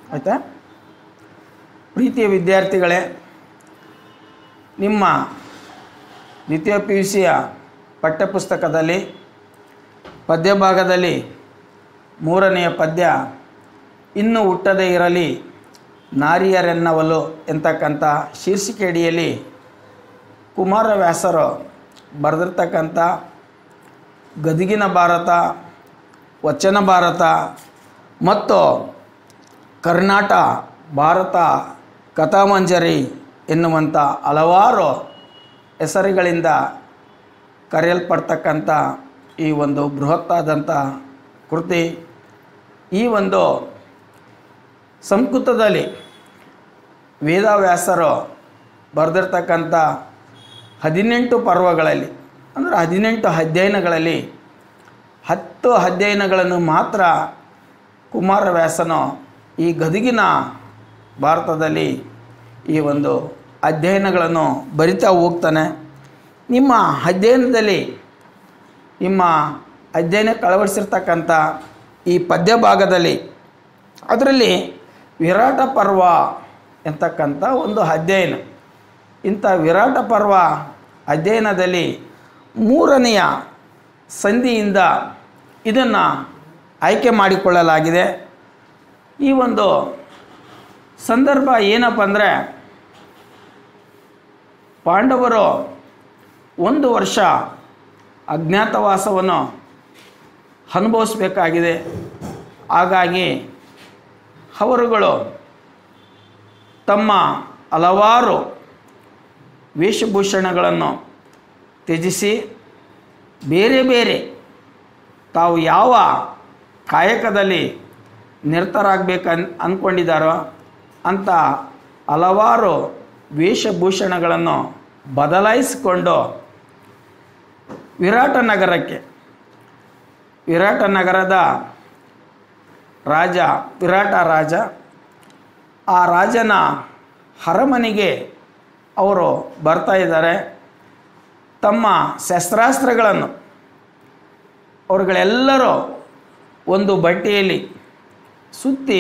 ಆಯಿತಾ ಪ್ರೀತಿಯ ವಿದ್ಯಾರ್ಥಿಗಳೇ ನಿಮ್ಮ ದ್ವಿತೀಯ ಪಿ ಯು ಸಿಯ ಪಠ್ಯಪುಸ್ತಕದಲ್ಲಿ ಪದ್ಯ ಭಾಗದಲ್ಲಿ ಮೂರನೆಯ ಪದ್ಯ ಇನ್ನು ಹುಟ್ಟದೇ ಇರಲಿ ನಾರಿಯರೆನ್ನವಲು ಎಂತಕ್ಕಂಥ ಶೀರ್ಷಿಕೆಯಡಿಯಲ್ಲಿ ಕುಮಾರವ್ಯಾಸರು ಬರೆದಿರ್ತಕ್ಕಂಥ ಗದಗಿನ ಭಾರತ ವಚನ ಭಾರತ ಮತ್ತು ಕರ್ನಾಟ ಭಾರತ ಕಥಾಮಂಜರಿ ಎನ್ನುವಂಥ ಹಲವಾರು ಹೆಸರುಗಳಿಂದ ಕರೆಯಲ್ಪಡ್ತಕ್ಕಂಥ ಈ ಒಂದು ಬೃಹತ್ತಾದಂಥ ಕೃತಿ ಈ ಒಂದು ಸಂಸ್ಕೃತದಲ್ಲಿ ವೇದವ್ಯಾಸರು ಬರೆದಿರ್ತಕ್ಕಂಥ ಹದಿನೆಂಟು ಪರ್ವಗಳಲ್ಲಿ ಅಂದರೆ ಹದಿನೆಂಟು ಅಧ್ಯಯನಗಳಲ್ಲಿ ಹತ್ತು ಅಧ್ಯಯನಗಳನ್ನು ಮಾತ್ರ ಕುಮಾರವ್ಯಾಸನು ಈ ಗದಗಿನ ಭಾರತದಲ್ಲಿ ಈ ಒಂದು ಅಧ್ಯಯನಗಳನ್ನು ಬರಿತಾ ಹೋಗ್ತಾನೆ ನಿಮ್ಮ ಅಧ್ಯಯನದಲ್ಲಿ ನಿಮ್ಮ ಅಧ್ಯಯನಕ್ಕೆ ಅಳವಡಿಸಿರ್ತಕ್ಕಂಥ ಈ ಪದ್ಯ ಭಾಗದಲ್ಲಿ ಅದರಲ್ಲಿ ವಿರಾಟ ಪರ್ವ ಎಂತಕ್ಕಂಥ ಒಂದು ಅಧ್ಯಯನ ಇಂಥ ವಿರಾಟ ಪರ್ವ ಅಧ್ಯಯನದಲ್ಲಿ ಮೂರನೆಯ ಸಂಧಿಯಿಂದ ಇದನ್ನು ಆಯ್ಕೆ ಮಾಡಿಕೊಳ್ಳಲಾಗಿದೆ ಈ ಒಂದು ಸಂದರ್ಭ ಏನಪ್ಪ ಅಂದರೆ ಪಾಂಡವರು ಒಂದು ವರ್ಷ ಅಜ್ಞಾತವಾಸವನ್ನು ಅನುಭವಿಸಬೇಕಾಗಿದೆ ಹಾಗಾಗಿ ಅವರುಗಳು ತಮ್ಮ ಹಲವಾರು ವೇಷಭೂಷಣಗಳನ್ನು ತ್ಯಜಿಸಿ ಬೇರೆ ಬೇರೆ ತಾವು ಯಾವ ಕಾಯಕದಲ್ಲಿ ನಿರತರಾಗಬೇಕು ಅನ್ ಅಂದ್ಕೊಂಡಿದ್ದಾರೋ ಅಂಥ ಹಲವಾರು ವೇಷಭೂಷಣಗಳನ್ನು ಬದಲಾಯಿಸಿಕೊಂಡು ವಿರಾಟ ನಗರಕ್ಕೆ ವಿರಾಟ ನಗರದ ರಾಜ ವಿರಾಟ ರಾಜ ಆ ರಾಜನ ಅರಮನೆಗೆ ಅವರು ಬರ್ತಾ ಇದ್ದಾರೆ ತಮ್ಮ ಶಸ್ತ್ರಾಸ್ತ್ರಗಳನ್ನು ಅವರುಗಳೆಲ್ಲರೂ ಒಂದು ಬಟ್ಟೆಯಲ್ಲಿ ಸುತ್ತಿ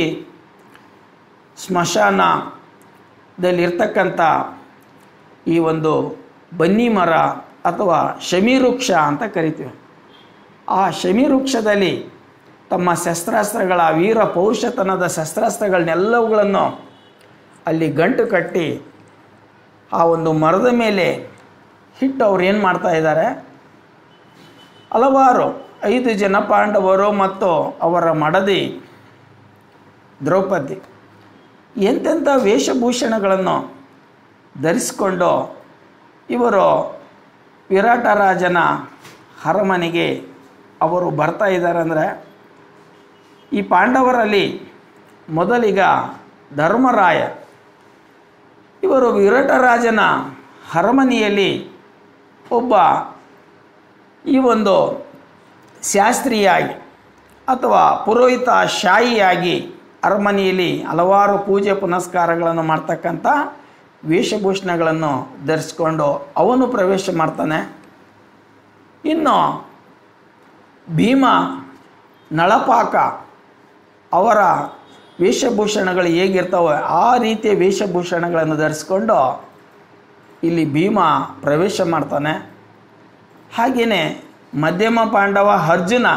ಸ್ಮಶಾನದಲ್ಲಿರ್ತಕ್ಕಂಥ ಈ ಒಂದು ಬನ್ನಿ ಮರ ಅಥವಾ ಶಮೀವೃಕ್ಷ ಅಂತ ಕರಿತೀವಿ ಆ ಶಮೀವೃಕ್ಷದಲ್ಲಿ ತಮ್ಮ ಶಸ್ತ್ರಾಸ್ತ್ರಗಳ ವೀರ ಪೌರುಷತನದ ಶಸ್ತ್ರಾಸ್ತ್ರಗಳನ್ನೆಲ್ಲವುಗಳನ್ನು ಅಲ್ಲಿ ಗಂಟು ಕಟ್ಟಿ ಆ ಒಂದು ಮರದ ಮೇಲೆ ಹಿಟ್ಟು ಅವ್ರು ಏನು ಮಾಡ್ತಾ ಇದ್ದಾರೆ ಹಲವಾರು ಐದು ಜನ ಪಾಂಡವರು ಮತ್ತು ಅವರ ಮಡದಿ ದ್ರೌಪದಿ ಎಂತೆಂಥ ವೇಷಭೂಷಣಗಳನ್ನು ಧರಿಸಿಕೊಂಡು ಇವರು ವಿರಾಟ ರಾಜನ ಅರಮನೆಗೆ ಅವರು ಬರ್ತಾ ಇದ್ದಾರೆ ಅಂದರೆ ಈ ಪಾಂಡವರಲ್ಲಿ ಮೊದಲಿಗ ಧರ್ಮರಾಯ ಇವರು ವಿರಾಟ ರಾಜನ ಅರಮನೆಯಲ್ಲಿ ಒಬ್ಬ ಈ ಒಂದು ಶಾಸ್ತ್ರಿಯಾಗಿ ಅಥವಾ ಪುರೋಹಿತ ಶಾಹಿಯಾಗಿ ಅರಮನೆಯಲ್ಲಿ ಹಲವಾರು ಪೂಜೆ ಪುನಸ್ಕಾರಗಳನ್ನು ಮಾಡ್ತಕ್ಕಂಥ ವೇಷಭೂಷಣಗಳನ್ನು ಧರಿಸ್ಕೊಂಡು ಅವನು ಪ್ರವೇಶ ಮಾಡ್ತಾನೆ ಇನ್ನು ಭೀಮ ನಳಪಾಕ ಅವರ ವೇಷಭೂಷಣಗಳು ಹೇಗಿರ್ತವೆ ಆ ರೀತಿಯ ವೇಷಭೂಷಣಗಳನ್ನು ಧರಿಸ್ಕೊಂಡು ಇಲ್ಲಿ ಭೀಮ ಪ್ರವೇಶ ಮಾಡ್ತಾನೆ ಹಾಗೆಯೇ ಮಧ್ಯಮ ಪಾಂಡವ ಅರ್ಜುನ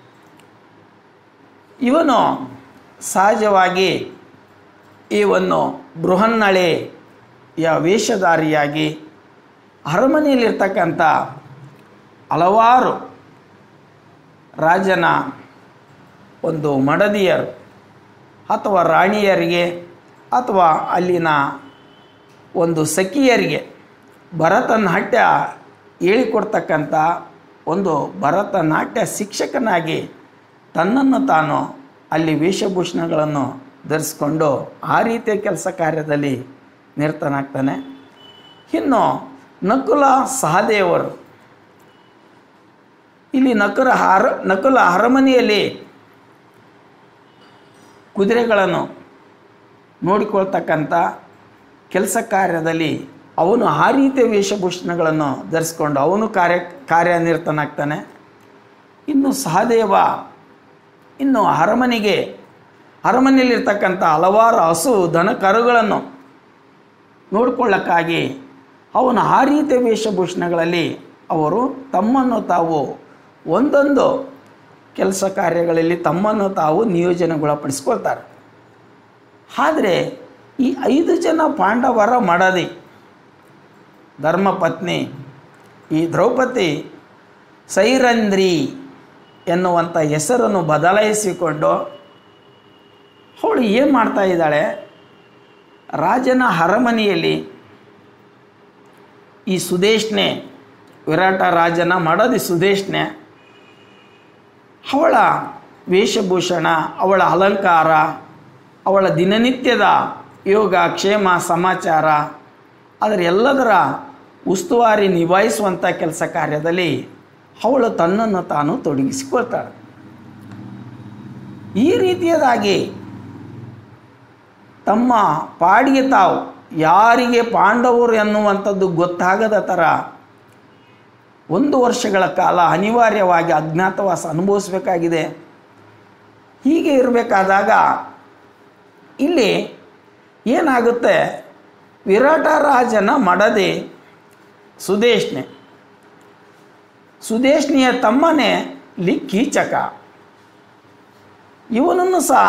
ಇವನು ಸಹಜವಾಗಿ ಇವನ್ನು ಬೃಹನ್ನಳೆಯ ವೇಷಧಾರಿಯಾಗಿ ಅರಮನೆಯಲ್ಲಿರ್ತಕ್ಕಂಥ ಹಲವಾರು ರಾಜನ ಒಂದು ಮಡದಿಯರು ಅಥವಾ ರಾಣಿಯರಿಗೆ ಅಥವಾ ಅಲ್ಲಿನ ಒಂದು ಸಖಿಯರಿಗೆ ಭರತನಾಟ್ಯ ಹೇಳಿಕೊಡ್ತಕ್ಕಂಥ ಒಂದು ಭರತನಾಟ್ಯ ಶಿಕ್ಷಕನಾಗಿ ತನ್ನನ್ನು ತಾನು ಅಲ್ಲಿ ವೇಷಭೂಷಣಗಳನ್ನು ಧರಿಸ್ಕೊಂಡು ಆ ರೀತಿಯ ಕೆಲಸ ಕಾರ್ಯದಲ್ಲಿ ನಿರತನಾಗ್ತಾನೆ ಇನ್ನು ನಕುಲ ಸಹದೇವರು ಇಲ್ಲಿ ನಕುಲ ಹರ ನಕುಲ ಅರಮನೆಯಲ್ಲಿ ಕುದುರೆಗಳನ್ನು ನೋಡಿಕೊಳ್ತಕ್ಕಂಥ ಕೆಲಸ ಕಾರ್ಯದಲ್ಲಿ ಅವನು ಆ ರೀತಿಯ ವೇಷಭೂಷಣಗಳನ್ನು ಧರಿಸ್ಕೊಂಡು ಅವನು ಕಾರ್ಯ ಕಾರ್ಯನಿರತನಾಗ್ತಾನೆ ಇನ್ನು ಸಹದೇವ ಇನ್ನು ಅರಮನೆಗೆ ಅರಮನೆಯಲ್ಲಿರ್ತಕ್ಕಂಥ ಹಲವಾರು ಹಸು ದನ ಕರುಗಳನ್ನು ನೋಡ್ಕೊಳ್ಳೋಕ್ಕಾಗಿ ಅವನ ಆ ರೀತಿಯ ವೇಷಭೂಷಣಗಳಲ್ಲಿ ಅವರು ತಮ್ಮನ್ನು ತಾವು ಒಂದೊಂದು ಕೆಲಸ ಕಾರ್ಯಗಳಲ್ಲಿ ತಮ್ಮನ್ನು ತಾವು ನಿಯೋಜನೆಗೊಳಪಡಿಸ್ಕೊಳ್ತಾರೆ ಆದರೆ ಈ ಐದು ಜನ ಪಾಂಡವರ ಮಡದಿ ಧರ್ಮಪತ್ನಿ ಈ ದ್ರೌಪದಿ ಸೈರಂಧ್ರಿ ಎನ್ನುವಂಥ ಹೆಸರನ್ನು ಬದಲಾಯಿಸಿಕೊಂಡು ಅವಳು ಏನು ಮಾಡ್ತಾ ಇದ್ದಾಳೆ ರಾಜನ ಅರಮನೆಯಲ್ಲಿ ಈ ಸುದೇಶ್ನೆ ವಿರಾಟ ರಾಜನ ಮಡದಿ ಸುದೇಶ್ನೆ ಅವಳ ವೇಷಭೂಷಣ ಅವಳ ಅಲಂಕಾರ ಅವಳ ದಿನನಿತ್ಯದ ಯೋಗ ಕ್ಷೇಮ ಸಮಾಚಾರ ಅದರ ಎಲ್ಲದರ ಉಸ್ತುವಾರಿ ನಿಭಾಯಿಸುವಂಥ ಕೆಲಸ ಕಾರ್ಯದಲ್ಲಿ ಅವಳು ತನ್ನನ್ನು ತಾನು ತೊಡಗಿಸಿಕೊಳ್ತಾಳೆ ಈ ರೀತಿಯದಾಗಿ ತಮ್ಮ ಪಾಡಿಗೆ ತಾವು ಯಾರಿಗೆ ಪಾಂಡವರು ಎನ್ನುವಂಥದ್ದು ಗೊತ್ತಾಗದ ಥರ ಒಂದು ವರ್ಷಗಳ ಕಾಲ ಅನಿವಾರ್ಯವಾಗಿ ಅಜ್ಞಾತವಾಸ ಅನುಭವಿಸಬೇಕಾಗಿದೆ ಹೀಗೆ ಇರಬೇಕಾದಾಗ ಇಲ್ಲಿ ಏನಾಗುತ್ತೆ ವಿರಾಟ ರಾಜನ ಮಡದಿ ಸುದೇಶ್ನೆ ಸುದೇಶ್ನಿಯ ತಮ್ಮನೇ ಲಿ ಕೀಚಕ ಇವನನ್ನು ಸಹ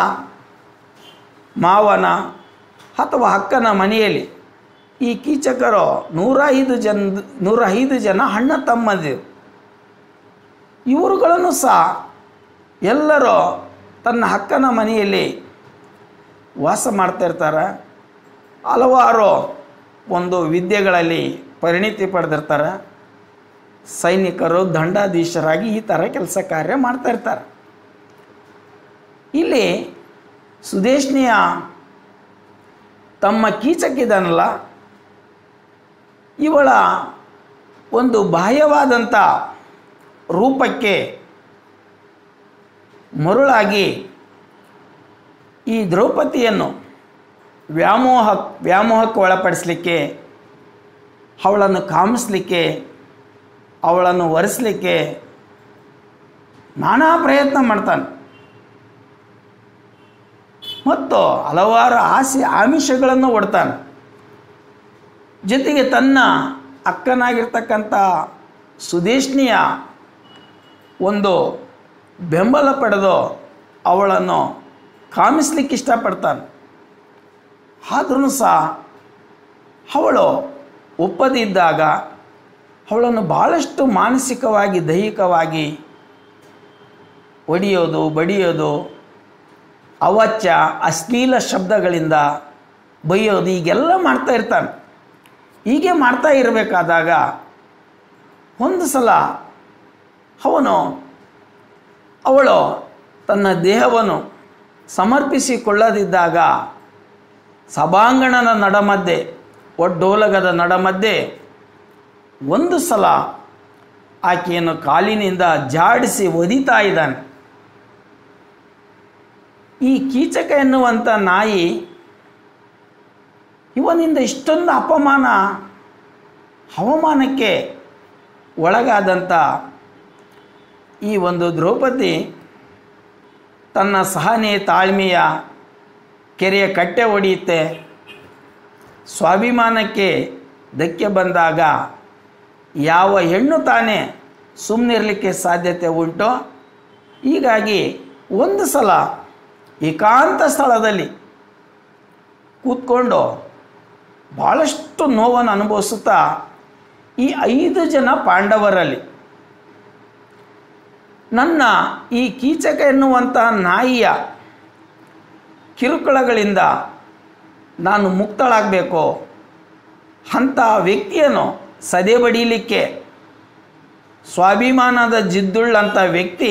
ಮಾವನ ಅಥವಾ ಅಕ್ಕನ ಮನೆಯಲ್ಲಿ ಈ ಕೀಚಕರು ನೂರ ಐದು ಜನ ನೂರ ಐದು ಜನ ಅಣ್ಣ ತಮ್ಮಂದಿರು ಇವರುಗಳನ್ನು ಸಹ ಎಲ್ಲರೂ ತನ್ನ ಅಕ್ಕನ ಮನೆಯಲ್ಲಿ ವಾಸ ಮಾಡ್ತಾ ಇರ್ತಾರೆ ಹಲವಾರು ಒಂದು ವಿದ್ಯೆಗಳಲ್ಲಿ ಪರಿಣಿತಿ ಪಡೆದಿರ್ತಾರೆ ಸೈನಿಕರು ದಂಡಾಧೀಶರಾಗಿ ಈ ಥರ ಕೆಲಸ ಕಾರ್ಯ ಮಾಡ್ತಾ ಇರ್ತಾರೆ ಇಲ್ಲಿ ಸುದೇಶ್ನಿಯ ತಮ್ಮ ಕೀಚಕ್ಕಿದನಲ್ಲ ಇವಳ ಒಂದು ಬಾಹ್ಯವಾದಂಥ ರೂಪಕ್ಕೆ ಮರುಳಾಗಿ ಈ ದ್ರೌಪದಿಯನ್ನು ವ್ಯಾಮೋಹ ವ್ಯಾಮೋಹಕ್ಕೆ ಒಳಪಡಿಸಲಿಕ್ಕೆ ಅವಳನ್ನು ಕಾಮಿಸ್ಲಿಕ್ಕೆ ಅವಳನ್ನು ಒರೆಸಲಿಕ್ಕೆ ನಾನಾ ಪ್ರಯತ್ನ ಮಾಡ್ತಾನೆ ಮತ್ತು ಹಲವಾರು ಆಸೆ ಆಮಿಷಗಳನ್ನು ಒಡ್ತಾನೆ ಜೊತೆಗೆ ತನ್ನ ಅಕ್ಕನಾಗಿರ್ತಕ್ಕಂಥ ಸುದೇಶ್ನಿಯ ಒಂದು ಬೆಂಬಲ ಪಡೆದು ಅವಳನ್ನು ಕಾಮಿಸ್ಲಿಕ್ಕೆ ಇಷ್ಟಪಡ್ತಾನೆ ಆದ್ರೂ ಸಹ ಅವಳು ಒಪ್ಪದಿದ್ದಾಗ ಅವಳನ್ನು ಭಾಳಷ್ಟು ಮಾನಸಿಕವಾಗಿ ದೈಹಿಕವಾಗಿ ಒಡೆಯೋದು ಬಡಿಯೋದು ಅವಾಚ್ಯ ಅಶ್ಲೀಲ ಶಬ್ದಗಳಿಂದ ಬೈಯೋದು ಹೀಗೆಲ್ಲ ಮಾಡ್ತಾ ಇರ್ತಾನೆ ಹೀಗೆ ಮಾಡ್ತಾ ಇರಬೇಕಾದಾಗ ಒಂದು ಸಲ ಅವನು ಅವಳು ತನ್ನ ದೇಹವನ್ನು ಸಮರ್ಪಿಸಿಕೊಳ್ಳದಿದ್ದಾಗ ಸಭಾಂಗಣನ ನಡಮಧ್ಯೆ ಒಡ್ಡೋಲಗದ ನಡಮಧ್ಯೆ ಒಂದು ಸಲ ಆಕೆಯನ್ನು ಕಾಲಿನಿಂದ ಜಾಡಿಸಿ ಒದಿತಾ ಇದ್ದಾನೆ ಈ ಕೀಚಕ ಎನ್ನುವಂಥ ನಾಯಿ ಇವನಿಂದ ಇಷ್ಟೊಂದು ಅಪಮಾನ ಅವಮಾನಕ್ಕೆ ಒಳಗಾದಂಥ ಈ ಒಂದು ದ್ರೌಪದಿ ತನ್ನ ಸಹನೆ ತಾಳ್ಮೆಯ ಕೆರೆಯ ಕಟ್ಟೆ ಒಡೆಯುತ್ತೆ ಸ್ವಾಭಿಮಾನಕ್ಕೆ ಧಕ್ಕೆ ಬಂದಾಗ ಯಾವ ಹೆಣ್ಣು ತಾನೇ ಸುಮ್ಮನಿರಲಿಕ್ಕೆ ಸಾಧ್ಯತೆ ಉಂಟು ಹೀಗಾಗಿ ಒಂದು ಸಲ ಏಕಾಂತ ಸ್ಥಳದಲ್ಲಿ ಕೂತ್ಕೊಂಡು ಭಾಳಷ್ಟು ನೋವನ್ನು ಅನುಭವಿಸುತ್ತಾ ಈ ಐದು ಜನ ಪಾಂಡವರಲ್ಲಿ ನನ್ನ ಈ ಕೀಚಕ ಎನ್ನುವಂಥ ನಾಯಿಯ ಕಿರುಕುಳಗಳಿಂದ ನಾನು ಮುಕ್ತಳಾಗಬೇಕು ಅಂಥ ವ್ಯಕ್ತಿಯನ್ನು ಸದೆ ಬಡೀಲಿಕ್ಕೆ ಸ್ವಾಭಿಮಾನದ ಜಿದ್ದುಳ್ಳಂಥ ವ್ಯಕ್ತಿ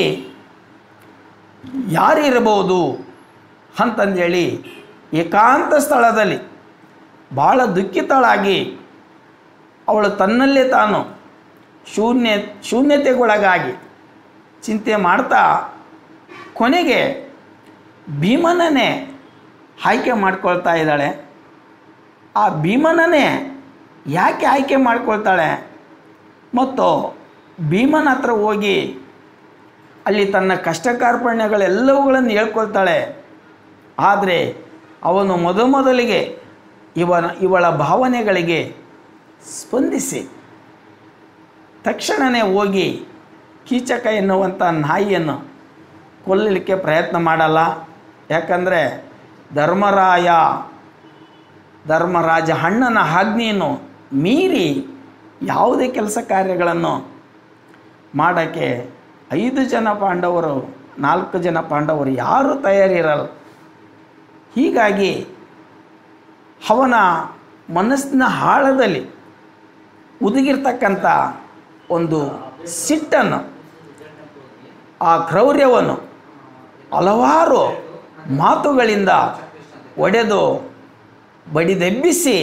ಯಾರಿರಬಹುದು ಅಂತಂದೇಳಿ ಏಕಾಂತ ಸ್ಥಳದಲ್ಲಿ ಭಾಳ ದುಃಖಿತಳಾಗಿ ಅವಳು ತನ್ನಲ್ಲೇ ತಾನು ಶೂನ್ಯ ಶೂನ್ಯತೆಗೊಳಗಾಗಿ ಚಿಂತೆ ಮಾಡ್ತಾ ಕೊನೆಗೆ ಭೀಮನನ್ನೇ ಆಯ್ಕೆ ಮಾಡ್ಕೊಳ್ತಾ ಇದ್ದಾಳೆ ಆ ಭೀಮನನ್ನೇ ಯಾಕೆ ಆಯ್ಕೆ ಮಾಡ್ಕೊಳ್ತಾಳೆ ಮತ್ತು ಭೀಮನ ಹತ್ರ ಹೋಗಿ ಅಲ್ಲಿ ತನ್ನ ಕಷ್ಟ ಕಾರ್ಪಣ್ಯಗಳೆಲ್ಲವುಗಳನ್ನು ಹೇಳ್ಕೊಳ್ತಾಳೆ ಆದರೆ ಅವನು ಮೊದಮೊದಲಿಗೆ ಇವನ ಇವಳ ಭಾವನೆಗಳಿಗೆ ಸ್ಪಂದಿಸಿ ತಕ್ಷಣವೇ ಹೋಗಿ ಕೀಚಕ ಎನ್ನುವಂಥ ನಾಯಿಯನ್ನು ಕೊಲ್ಲಲಿಕ್ಕೆ ಪ್ರಯತ್ನ ಮಾಡಲ್ಲ ಯಾಕಂದರೆ ಧರ್ಮರಾಯ ಧರ್ಮರಾಜ ಅಣ್ಣನ ಆಜ್ಞೆಯನ್ನು ಮೀರಿ ಯಾವುದೇ ಕೆಲಸ ಕಾರ್ಯಗಳನ್ನು ಮಾಡೋಕ್ಕೆ ಐದು ಜನ ಪಾಂಡವರು ನಾಲ್ಕು ಜನ ಪಾಂಡವರು ಯಾರೂ ತಯಾರಿರಲ್ಲ ಹೀಗಾಗಿ ಅವನ ಮನಸ್ಸಿನ ಆಳದಲ್ಲಿ ಉದುಗಿರ್ತಕ್ಕಂಥ ಒಂದು ಸಿಟ್ಟನ್ನು ಆ ಕ್ರೌರ್ಯವನ್ನು ಹಲವಾರು ಮಾತುಗಳಿಂದ ಒಡೆದು ಬಡಿದೆಬ್ಬಿಸಿ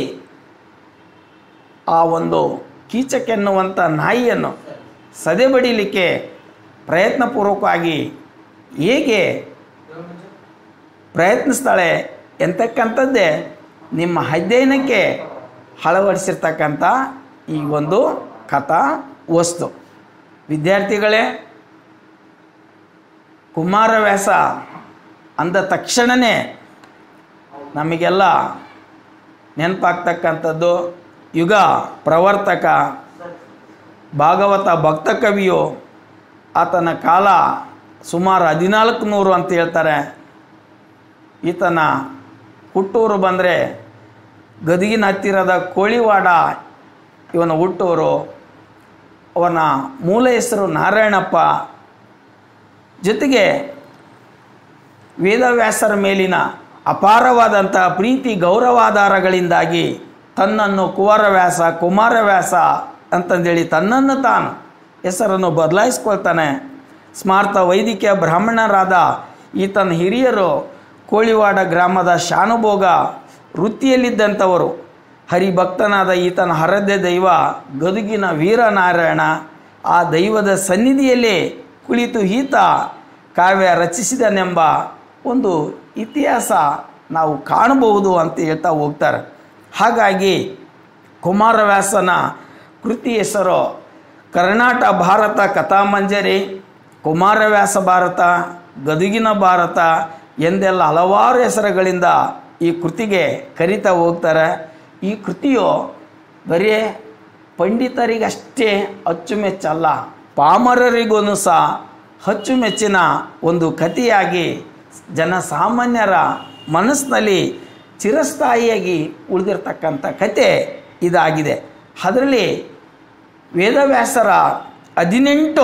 ಆ ಒಂದು ಕೀಚಕೆನ್ನುವಂಥ ನಾಯಿಯನ್ನು ಸದೆ ಬಡಿಲಿಕ್ಕೆ ಪ್ರಯತ್ನಪೂರ್ವಕವಾಗಿ ಹೇಗೆ ಪ್ರಯತ್ನಿಸ್ತಾಳೆ ಎಂತಕ್ಕಂಥದ್ದೇ ನಿಮ್ಮ ಅಧ್ಯಯನಕ್ಕೆ ಅಳವಡಿಸಿರ್ತಕ್ಕಂಥ ಈ ಒಂದು ಕಥಾ ವಸ್ತು ವಿದ್ಯಾರ್ಥಿಗಳೇ ಕುಮಾರವ್ಯಾಸ ಅಂದ ತಕ್ಷಣವೇ ನಮಗೆಲ್ಲ ನೆನಪಾಗ್ತಕ್ಕಂಥದ್ದು ಯುಗ ಪ್ರವರ್ತಕ ಭಾಗವತ ಭಕ್ತ ಕವಿಯು ಆತನ ಕಾಲ ಸುಮಾರು ಹದಿನಾಲ್ಕು ನೂರು ಅಂತ ಹೇಳ್ತಾರೆ ಈತನ ಹುಟ್ಟೂರು ಬಂದರೆ ಗದಗಿನ ಹತ್ತಿರದ ಕೋಳಿವಾಡ ಇವನ ಹುಟ್ಟೂರು ಅವನ ಮೂಲ ಹೆಸರು ನಾರಾಯಣಪ್ಪ ಜೊತೆಗೆ ವೇದವ್ಯಾಸರ ಮೇಲಿನ ಅಪಾರವಾದಂಥ ಪ್ರೀತಿ ಗೌರವಾಧಾರಗಳಿಂದಾಗಿ ತನ್ನನ್ನು ಕುವರವ್ಯಾಸ ಕುಮಾರವ್ಯಾಸ ಅಂತಂದೇಳಿ ತನ್ನನ್ನು ತಾನು ಹೆಸರನ್ನು ಬದಲಾಯಿಸ್ಕೊಳ್ತಾನೆ ಸ್ಮಾರ್ತ ವೈದಿಕ ಬ್ರಾಹ್ಮಣರಾದ ಈತನ ಹಿರಿಯರು ಕೋಳಿವಾಡ ಗ್ರಾಮದ ಶಾನುಭೋಗ ವೃತ್ತಿಯಲ್ಲಿದ್ದಂಥವರು ಹರಿಭಕ್ತನಾದ ಈತನ ಹರದ್ಯ ದೈವ ಗದುಗಿನ ವೀರನಾರಾಯಣ ಆ ದೈವದ ಸನ್ನಿಧಿಯಲ್ಲೇ ಕುಳಿತು ಈತ ಕಾವ್ಯ ರಚಿಸಿದನೆಂಬ ಒಂದು ಇತಿಹಾಸ ನಾವು ಕಾಣಬಹುದು ಅಂತ ಹೇಳ್ತಾ ಹೋಗ್ತಾರೆ ಹಾಗಾಗಿ ಕುಮಾರವ್ಯಾಸನ ಕೃತಿ ಹೆಸರು ಕರ್ನಾಟ ಭಾರತ ಕಥಾಮಂಜರಿ ಕುಮಾರವ್ಯಾಸ ಭಾರತ ಗದುಗಿನ ಭಾರತ ಎಂದೆಲ್ಲ ಹಲವಾರು ಹೆಸರುಗಳಿಂದ ಈ ಕೃತಿಗೆ ಕರಿತಾ ಹೋಗ್ತಾರೆ ಈ ಕೃತಿಯು ಬರೀ ಪಂಡಿತರಿಗಷ್ಟೇ ಅಚ್ಚುಮೆಚ್ಚಲ್ಲ ಪಾಮರರಿಗೂ ಸಹ ಅಚ್ಚುಮೆಚ್ಚಿನ ಒಂದು ಕಥೆಯಾಗಿ ಜನಸಾಮಾನ್ಯರ ಮನಸ್ಸಿನಲ್ಲಿ ಚಿರಸ್ಥಾಯಿಯಾಗಿ ಉಳಿದಿರ್ತಕ್ಕಂಥ ಕತೆ ಇದಾಗಿದೆ ಅದರಲ್ಲಿ ವೇದವ್ಯಾಸರ ಹದಿನೆಂಟು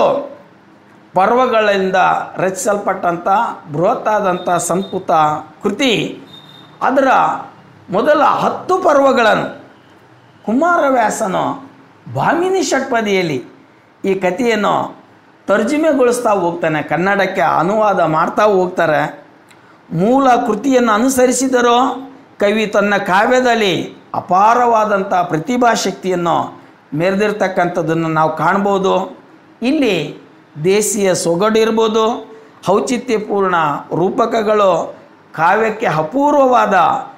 ಪರ್ವಗಳಿಂದ ರಚಿಸಲ್ಪಟ್ಟಂಥ ಬೃಹತ್ತಾದಂಥ ಸಂಸ್ಕೃತ ಕೃತಿ ಅದರ ಮೊದಲ ಹತ್ತು ಪರ್ವಗಳನ್ನು ಕುಮಾರವ್ಯಾಸನು ಭಾಮಿನಿ ಷಟ್ಪದಿಯಲ್ಲಿ ಈ ಕಥೆಯನ್ನು ತರ್ಜುಮೆಗೊಳಿಸ್ತಾ ಹೋಗ್ತಾನೆ ಕನ್ನಡಕ್ಕೆ ಅನುವಾದ ಮಾಡ್ತಾ ಹೋಗ್ತಾರೆ ಮೂಲ ಕೃತಿಯನ್ನು ಅನುಸರಿಸಿದರೂ ಕವಿ ತನ್ನ ಕಾವ್ಯದಲ್ಲಿ ಅಪಾರವಾದಂಥ ಪ್ರತಿಭಾಶಕ್ತಿಯನ್ನು ಮೆರೆದಿರ್ತಕ್ಕಂಥದ್ದನ್ನು ನಾವು ಕಾಣ್ಬೋದು ಇಲ್ಲಿ ದೇಶೀಯ ಸೊಗಡು ಇರ್ಬೋದು ಔಚಿತ್ಯಪೂರ್ಣ ರೂಪಕಗಳು ಕಾವ್ಯಕ್ಕೆ ಅಪೂರ್ವವಾದ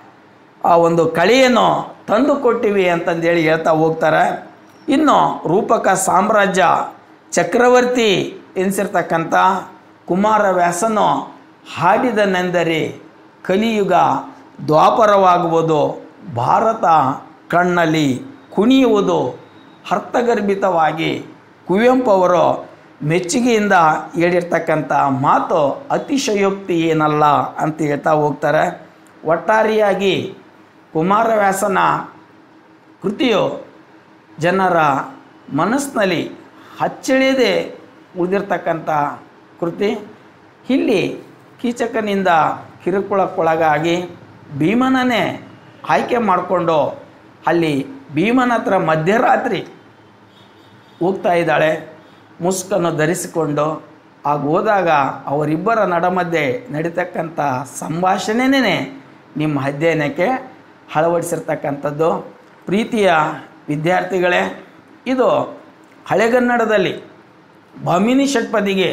ಆ ಒಂದು ಕಳೆಯನ್ನು ತಂದು ಕೊಟ್ಟಿವಿ ಅಂತಂದೇಳಿ ಹೇಳ್ತಾ ಹೋಗ್ತಾರೆ ಇನ್ನು ರೂಪಕ ಸಾಮ್ರಾಜ್ಯ ಚಕ್ರವರ್ತಿ ಎನಿಸಿರ್ತಕ್ಕಂಥ ಕುಮಾರವ್ಯಾಸನು ಹಾಡಿದನೆಂದರೆ ಕಲಿಯುಗ ದ್ವಾಪರವಾಗುವುದು ಭಾರತ ಕಣ್ಣಲ್ಲಿ ಕುಣಿಯುವುದು ಅರ್ಥಗರ್ಭಿತವಾಗಿ ಕುವೆಂಪು ಅವರು ಮೆಚ್ಚುಗೆಯಿಂದ ಹೇಳಿರ್ತಕ್ಕಂಥ ಮಾತು ಅತಿಶಯೋಕ್ತಿ ಏನಲ್ಲ ಅಂತ ಹೇಳ್ತಾ ಹೋಗ್ತಾರೆ ಒಟ್ಟಾರೆಯಾಗಿ ಕುಮಾರವ್ಯಾಸನ ಕೃತಿಯು ಜನರ ಮನಸ್ಸಿನಲ್ಲಿ ಅಚ್ಚಳಿಯದೆ ಉಳಿದಿರ್ತಕ್ಕಂಥ ಕೃತಿ ಇಲ್ಲಿ ಕೀಚಕನಿಂದ ಕಿರುಕುಳಕ್ಕೊಳಗಾಗಿ ಭೀಮನನ್ನೇ ಆಯ್ಕೆ ಮಾಡಿಕೊಂಡು ಅಲ್ಲಿ ಭೀಮನ ಹತ್ರ ಮಧ್ಯರಾತ್ರಿ ಹೋಗ್ತಾ ಇದ್ದಾಳೆ ಮುಸ್ಕನ್ನು ಧರಿಸಿಕೊಂಡು ಆಗ ಹೋದಾಗ ಅವರಿಬ್ಬರ ನಡಮಧ್ಯೆ ನಡೀತಕ್ಕಂಥ ಸಂಭಾಷಣೆನೇ ನಿಮ್ಮ ಅಧ್ಯಯನಕ್ಕೆ ಅಳವಡಿಸಿರ್ತಕ್ಕಂಥದ್ದು ಪ್ರೀತಿಯ ವಿದ್ಯಾರ್ಥಿಗಳೇ ಇದು ಹಳೆಗನ್ನಡದಲ್ಲಿ ಭಾಮಿನಿ ಷಟ್ಪದಿಗೆ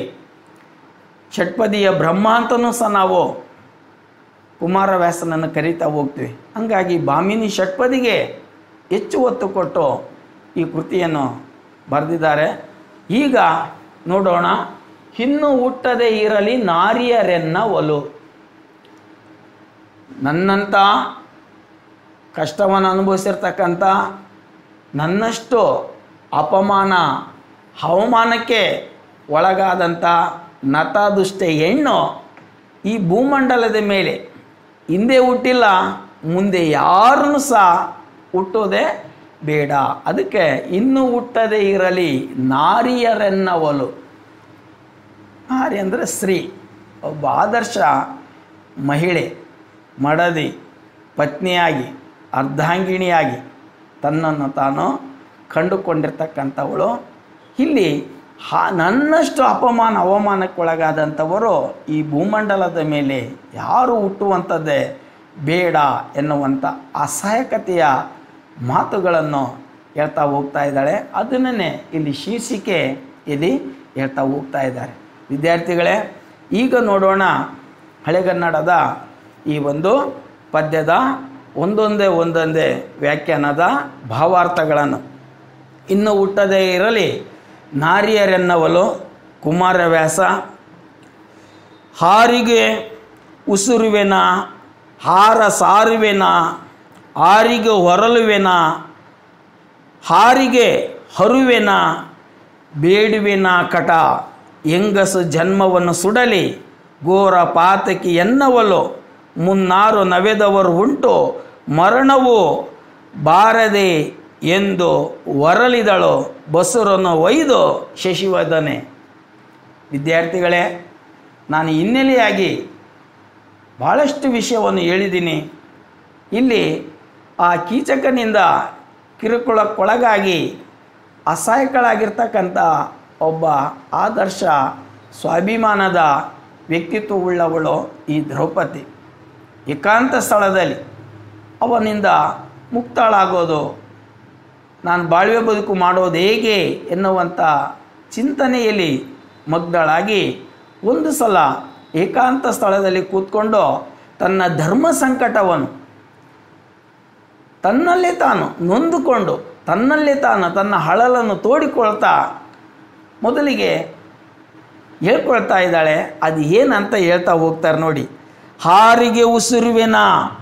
ಷಟ್ಪದಿಯ ಬ್ರಹ್ಮ ಅಂತನೂ ಸಹ ನಾವು ಕುಮಾರವ್ಯಾಸನನ್ನು ಕರೀತಾ ಹೋಗ್ತೀವಿ ಹಂಗಾಗಿ ಭಾಮಿನಿ ಷಟ್ಪದಿಗೆ ಹೆಚ್ಚು ಒತ್ತು ಕೊಟ್ಟು ಈ ಕೃತಿಯನ್ನು ಬರೆದಿದ್ದಾರೆ ಈಗ ನೋಡೋಣ ಇನ್ನು ಹುಟ್ಟದೇ ಇರಲಿ ನಾರಿಯರೆನ್ನ ಒಲು ನನ್ನಂಥ ಕಷ್ಟವನ್ನು ಅನುಭವಿಸಿರ್ತಕ್ಕಂಥ ನನ್ನಷ್ಟು ಅಪಮಾನ ಅವಮಾನಕ್ಕೆ ಒಳಗಾದಂಥ ನತದುಷ್ಟ ಹೆಣ್ಣು ಈ ಭೂಮಂಡಲದ ಮೇಲೆ ಹಿಂದೆ ಹುಟ್ಟಿಲ್ಲ ಮುಂದೆ ಯಾರನ್ನು ಸಹ ಹುಟ್ಟೋದೇ ಬೇಡ ಅದಕ್ಕೆ ಇನ್ನು ಹುಟ್ಟದೇ ಇರಲಿ ನಾರಿಯರೆನ್ನವಲು ನಾರಿ ಅಂದರೆ ಸ್ತ್ರೀ ಒಬ್ಬ ಆದರ್ಶ ಮಹಿಳೆ ಮಡದಿ ಪತ್ನಿಯಾಗಿ ಅರ್ಧಾಂಗಿಣಿಯಾಗಿ ತನ್ನನ್ನು ತಾನು ಕಂಡುಕೊಂಡಿರ್ತಕ್ಕಂಥವಳು ಇಲ್ಲಿ ಹಾ ನನ್ನಷ್ಟು ಅಪಮಾನ ಅವಮಾನಕ್ಕೊಳಗಾದಂಥವರು ಈ ಭೂಮಂಡಲದ ಮೇಲೆ ಯಾರು ಹುಟ್ಟುವಂಥದ್ದೇ ಬೇಡ ಎನ್ನುವಂಥ ಅಸಹಾಯಕತೆಯ ಮಾತುಗಳನ್ನು ಹೇಳ್ತಾ ಹೋಗ್ತಾ ಇದ್ದಾಳೆ ಅದನ್ನೇ ಇಲ್ಲಿ ಶೀರ್ಷಿಕೆ ಇಲ್ಲಿ ಹೇಳ್ತಾ ಹೋಗ್ತಾ ಇದ್ದಾರೆ ವಿದ್ಯಾರ್ಥಿಗಳೇ ಈಗ ನೋಡೋಣ ಹಳೆಗನ್ನಡದ ಈ ಒಂದು ಪದ್ಯದ ಒಂದೊಂದೇ ಒಂದೊಂದೇ ವ್ಯಾಖ್ಯಾನದ ಭಾವಾರ್ಥಗಳನ್ನು ಇನ್ನು ಹುಟ್ಟದೇ ಇರಲಿ ನಾರಿಯರೆನ್ನವಲು ಕುಮಾರವ್ಯಾಸ ಹಾರಿಗೆ ಉಸುರುವೆನ ಹಾರ ಸಾರುವೆನ ಹಾರಿಗೆ ಹೊರಲುವೆನ ಹಾರಿಗೆ ಹರುವೆನ ಬೇಡುವೆನ ಕಟ ಹೆಂಗಸು ಜನ್ಮವನ್ನು ಸುಡಲಿ ಘೋರ ಪಾತಕಿ ಎನ್ನವಲು ಮುನ್ನಾರು ನವೆದವರು ಉಂಟು ಮರಣವು ಬಾರದೆ ಎಂದು ಹೊರಳಿದಳು ಬಸುರನ್ನು ಒಯ್ದು ಶಶಿವದನೆ ವಿದ್ಯಾರ್ಥಿಗಳೇ ನಾನು ಹಿನ್ನೆಲೆಯಾಗಿ ಭಾಳಷ್ಟು ವಿಷಯವನ್ನು ಹೇಳಿದ್ದೀನಿ ಇಲ್ಲಿ ಆ ಕೀಚಕನಿಂದ ಕಿರುಕುಳಕ್ಕೊಳಗಾಗಿ ಅಸಹಾಯಕಳಾಗಿರ್ತಕ್ಕಂಥ ಒಬ್ಬ ಆದರ್ಶ ಸ್ವಾಭಿಮಾನದ ವ್ಯಕ್ತಿತ್ವವುಳ್ಳವಳು ಈ ದ್ರೌಪದಿ ಏಕಾಂತ ಸ್ಥಳದಲ್ಲಿ ಅವನಿಂದ ಮುಕ್ತಳಾಗೋದು ನಾನು ಬಾಳ್ವೆ ಬದುಕು ಮಾಡೋದು ಹೇಗೆ ಎನ್ನುವಂಥ ಚಿಂತನೆಯಲ್ಲಿ ಮಗ್ದಳಾಗಿ ಒಂದು ಸಲ ಏಕಾಂತ ಸ್ಥಳದಲ್ಲಿ ಕೂತ್ಕೊಂಡು ತನ್ನ ಧರ್ಮ ಸಂಕಟವನ್ನು ತನ್ನಲ್ಲೇ ತಾನು ನೊಂದುಕೊಂಡು ತನ್ನಲ್ಲೇ ತಾನು ತನ್ನ ಹಳಲನ್ನು ತೋಡಿಕೊಳ್ತಾ ಮೊದಲಿಗೆ ಹೇಳ್ಕೊಳ್ತಾ ಇದ್ದಾಳೆ ಅದು ಏನಂತ ಹೇಳ್ತಾ ಹೋಗ್ತಾರೆ ನೋಡಿ ಹಾರಿಗೆ ಉಸಿರುವೆನ